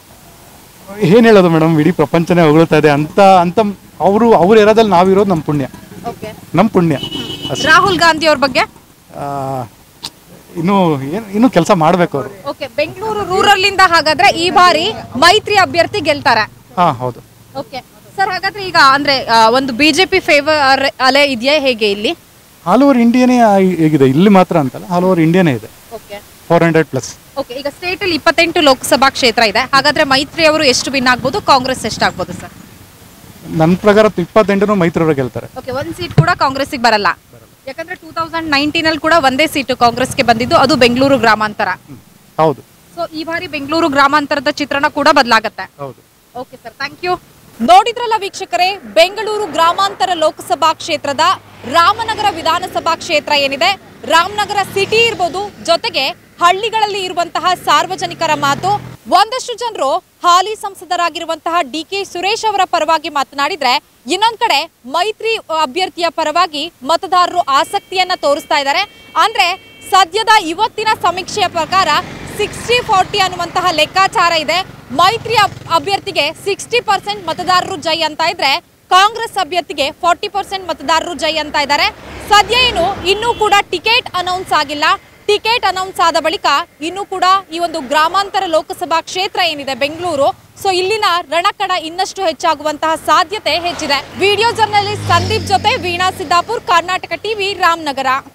ಏನು ಹೇಳೋದು ಮೇಡಮ್ ಇಡೀ ಪ್ರಪಂಚನೇ ಹೊಗಳ್ತಾ ಇದೆ ಅಂತ ಅಂತ ಅವರು ಅವ್ರ ಇರೋದಲ್ಲಿ ನಾವಿರೋದು ನಮ್ಮ ಪುಣ್ಯ ಓಕೆ ನಮ್ಮ ಪುಣ್ಯ ಅಷ್ಟೇ ರಾಹುಲ್ ಗಾಂಧಿ ಅವ್ರ ಬಗ್ಗೆ ಆ, ಇನ್ನೂ ಏನು ಇನ್ನೂ ಕೆಲಸ ಮಾಡಬೇಕು ಅವರು ಓಕೆ ಬೆಂಗಳೂರು ರೂರಲ್ ಇಂದ ಹಾಗಾದ್ರೆ ಈ ಬಾರಿ ಮೈತ್ರಿ ಅಭ್ಯರ್ಥಿ ಗೆಲ್ತಾರೆ ಹಾಂ ಹೌದು ಓಕೆ ಸರ್ ಹಾಗಾದ್ರೆ ಈಗ ಅಂದ್ರೆ ಆ, ಒಂದು ಬಿಜೆಪಿ ಫೇವರ್ ಅಲೆ ಇದೆಯಾ ಹೇಗೆ ಇಲ್ಲಿ ಆಲ್ ಓವರ್ ಇಂಡಿಯಾನೇ ಹೇಗಿದೆ ಇಲ್ಲಿ ಮಾತ್ರ ಅಂತಲ್ಲ ಆಲ್ ಓವರ್ ಇಂಡಿಯಾನೇ ಇದೆ okay four hundred plus okay ಈಗ ಸ್ಟೇಟ್ ಅಲ್ಲಿ ಇಪ್ಪತ್ತೆಂಟು ಲೋಕಸಭಾ ಕ್ಷೇತ್ರ ಇದೆ ಹಾಗಾದ್ರೆ ಮೈತ್ರಿ ಅವರು ಎಷ್ಟು ವಿನ್ ಆಗ್ಬೋದು ಕಾಂಗ್ರೆಸ್ ಎಷ್ಟಾಗ್ಬೋದು ಸರ್ ನನ್ನ ಪ್ರಕಾರ ಇಪ್ಪತ್ತೆಂಟು ಮೈತ್ರಿಯವರು ಗೆಲ್ತಾರೆ ಓಕೆ ಒಂದ್ ಸೀಟ್ ಕೂಡ ಕಾಂಗ್ರೆಸ್ಗೆ ಬರಲ್ಲ ಯಾಕಂದ್ರೆ ಟೂ ತೌಸಂಡ್ ನೈನ್ಟೀನ್ ಅಲ್ಲಿ ಕೂಡ ಒಂದೇ ಸೀಟು ಕಾಂಗ್ರೆಸ್ಗೆ ಬಂದಿದ್ದು ಅದು ಬೆಂಗಳೂರು ಗ್ರಾಮಾಂತರ ಹೌದು ಸೊ ಈ ಬಾರಿ ಬೆಂಗಳೂರು ಗ್ರಾಮಾಂತರದ ಚಿತ್ರಣ ಕೂಡ ಬದಲಾಗತ್ತೆ ಹೌದು ಓಕೆ ಸರ್ ಥ್ಯಾಂಕ್ ಯು ನೋಡಿದ್ರಲ್ಲ ವೀಕ್ಷಕರೇ ಬೆಂಗಳೂರು ಗ್ರಾಮಾಂತರ ಲೋಕಸಭಾ ಕ್ಷೇತ್ರದ ರಾಮನಗರ ವಿಧಾನಸಭಾ ಕ್ಷೇತ್ರ ಏನಿದೆ ರಾಮನಗರ ಸಿಟಿ ಇರ್ಬೋದು ಜೊತೆಗೆ ಹಳ್ಳಿಗಳಲ್ಲಿ ಇರುವಂತಹ ಸಾರ್ವಜನಿಕರ ಮಾತು ಒಂದಷ್ಟು ಜನರು ಹಾಲಿ ಸಂಸದರಾಗಿರುವಂತಹ ಡಿ ಕೆ ಸುರೇಶ್ ಅವರ ಪರವಾಗಿ ಮಾತನಾಡಿದ್ರೆ ಇನ್ನೊಂದ್ ಕಡೆ ಮೈತ್ರಿ ಅಭ್ಯರ್ಥಿಯ ಪರವಾಗಿ ಮತದಾರರು ಆಸಕ್ತಿಯನ್ನ ತೋರಿಸ್ತಾ ಇದ್ದಾರೆ ಅಂದ್ರೆ ಸದ್ಯದ ಇವತ್ತಿನ ಸಮೀಕ್ಷೆಯ ಪ್ರಕಾರ ಸಿಕ್ಸ್ಟಿ ಫಾರ್ಟಿ ಅನ್ನುವಂತಹ ಲೆಕ್ಕಾಚಾರ ಇದೆ ಮೈತ್ರಿ ಅಬ್- ಅಭ್ಯರ್ಥಿಗೆ ಸಿಕ್ಸ್ಟಿ ಪರ್ಸೆಂಟ್ ಮತದಾರರು ಜೈ ಅಂತ ಇದ್ರೆ ಕಾಂಗ್ರೆಸ್ ಅಭ್ಯರ್ಥಿಗೆ ಫಾರ್ಟಿ ಪರ್ಸೆಂಟ್ ಮತದಾರರು ಜೈ ಅಂತ ಇದ್ದಾರೆ ಸದ್ಯ ಏನು ಇನ್ನೂ ಕೂಡ ಟಿಕೆಟ್ ಅನೌನ್ಸ್ ಆಗಿಲ್ಲ ಟಿಕೆಟ್ ಅನೌನ್ಸ್ ಆದ ಬಳಿಕ ಇನ್ನೂ ಕೂಡ ಈ ಒಂದು ಗ್ರಾಮಾಂತರ ಲೋಕಸಭಾ ಕ್ಷೇತ್ರ ಏನಿದೆ ಬೆಂಗಳೂರು ಸೊ ಇಲ್ಲಿನ ರಣಕಣ ಇನ್ನಷ್ಟು ಹೆಚ್ಚಾಗುವಂತಹ ಸಾಧ್ಯತೆ ಹೆಚ್ಚಿದೆ ವಿಡಿಯೋ ಜರ್ನಲಿಸ್ಟ್ ಸಂದೀಪ್ ಜೊತೆ ವೀಣಾ ಸಿದ್ದಾಪುರ್ ಕರ್ನಾಟಕ ಟಿವಿ ರಾಮನಗರ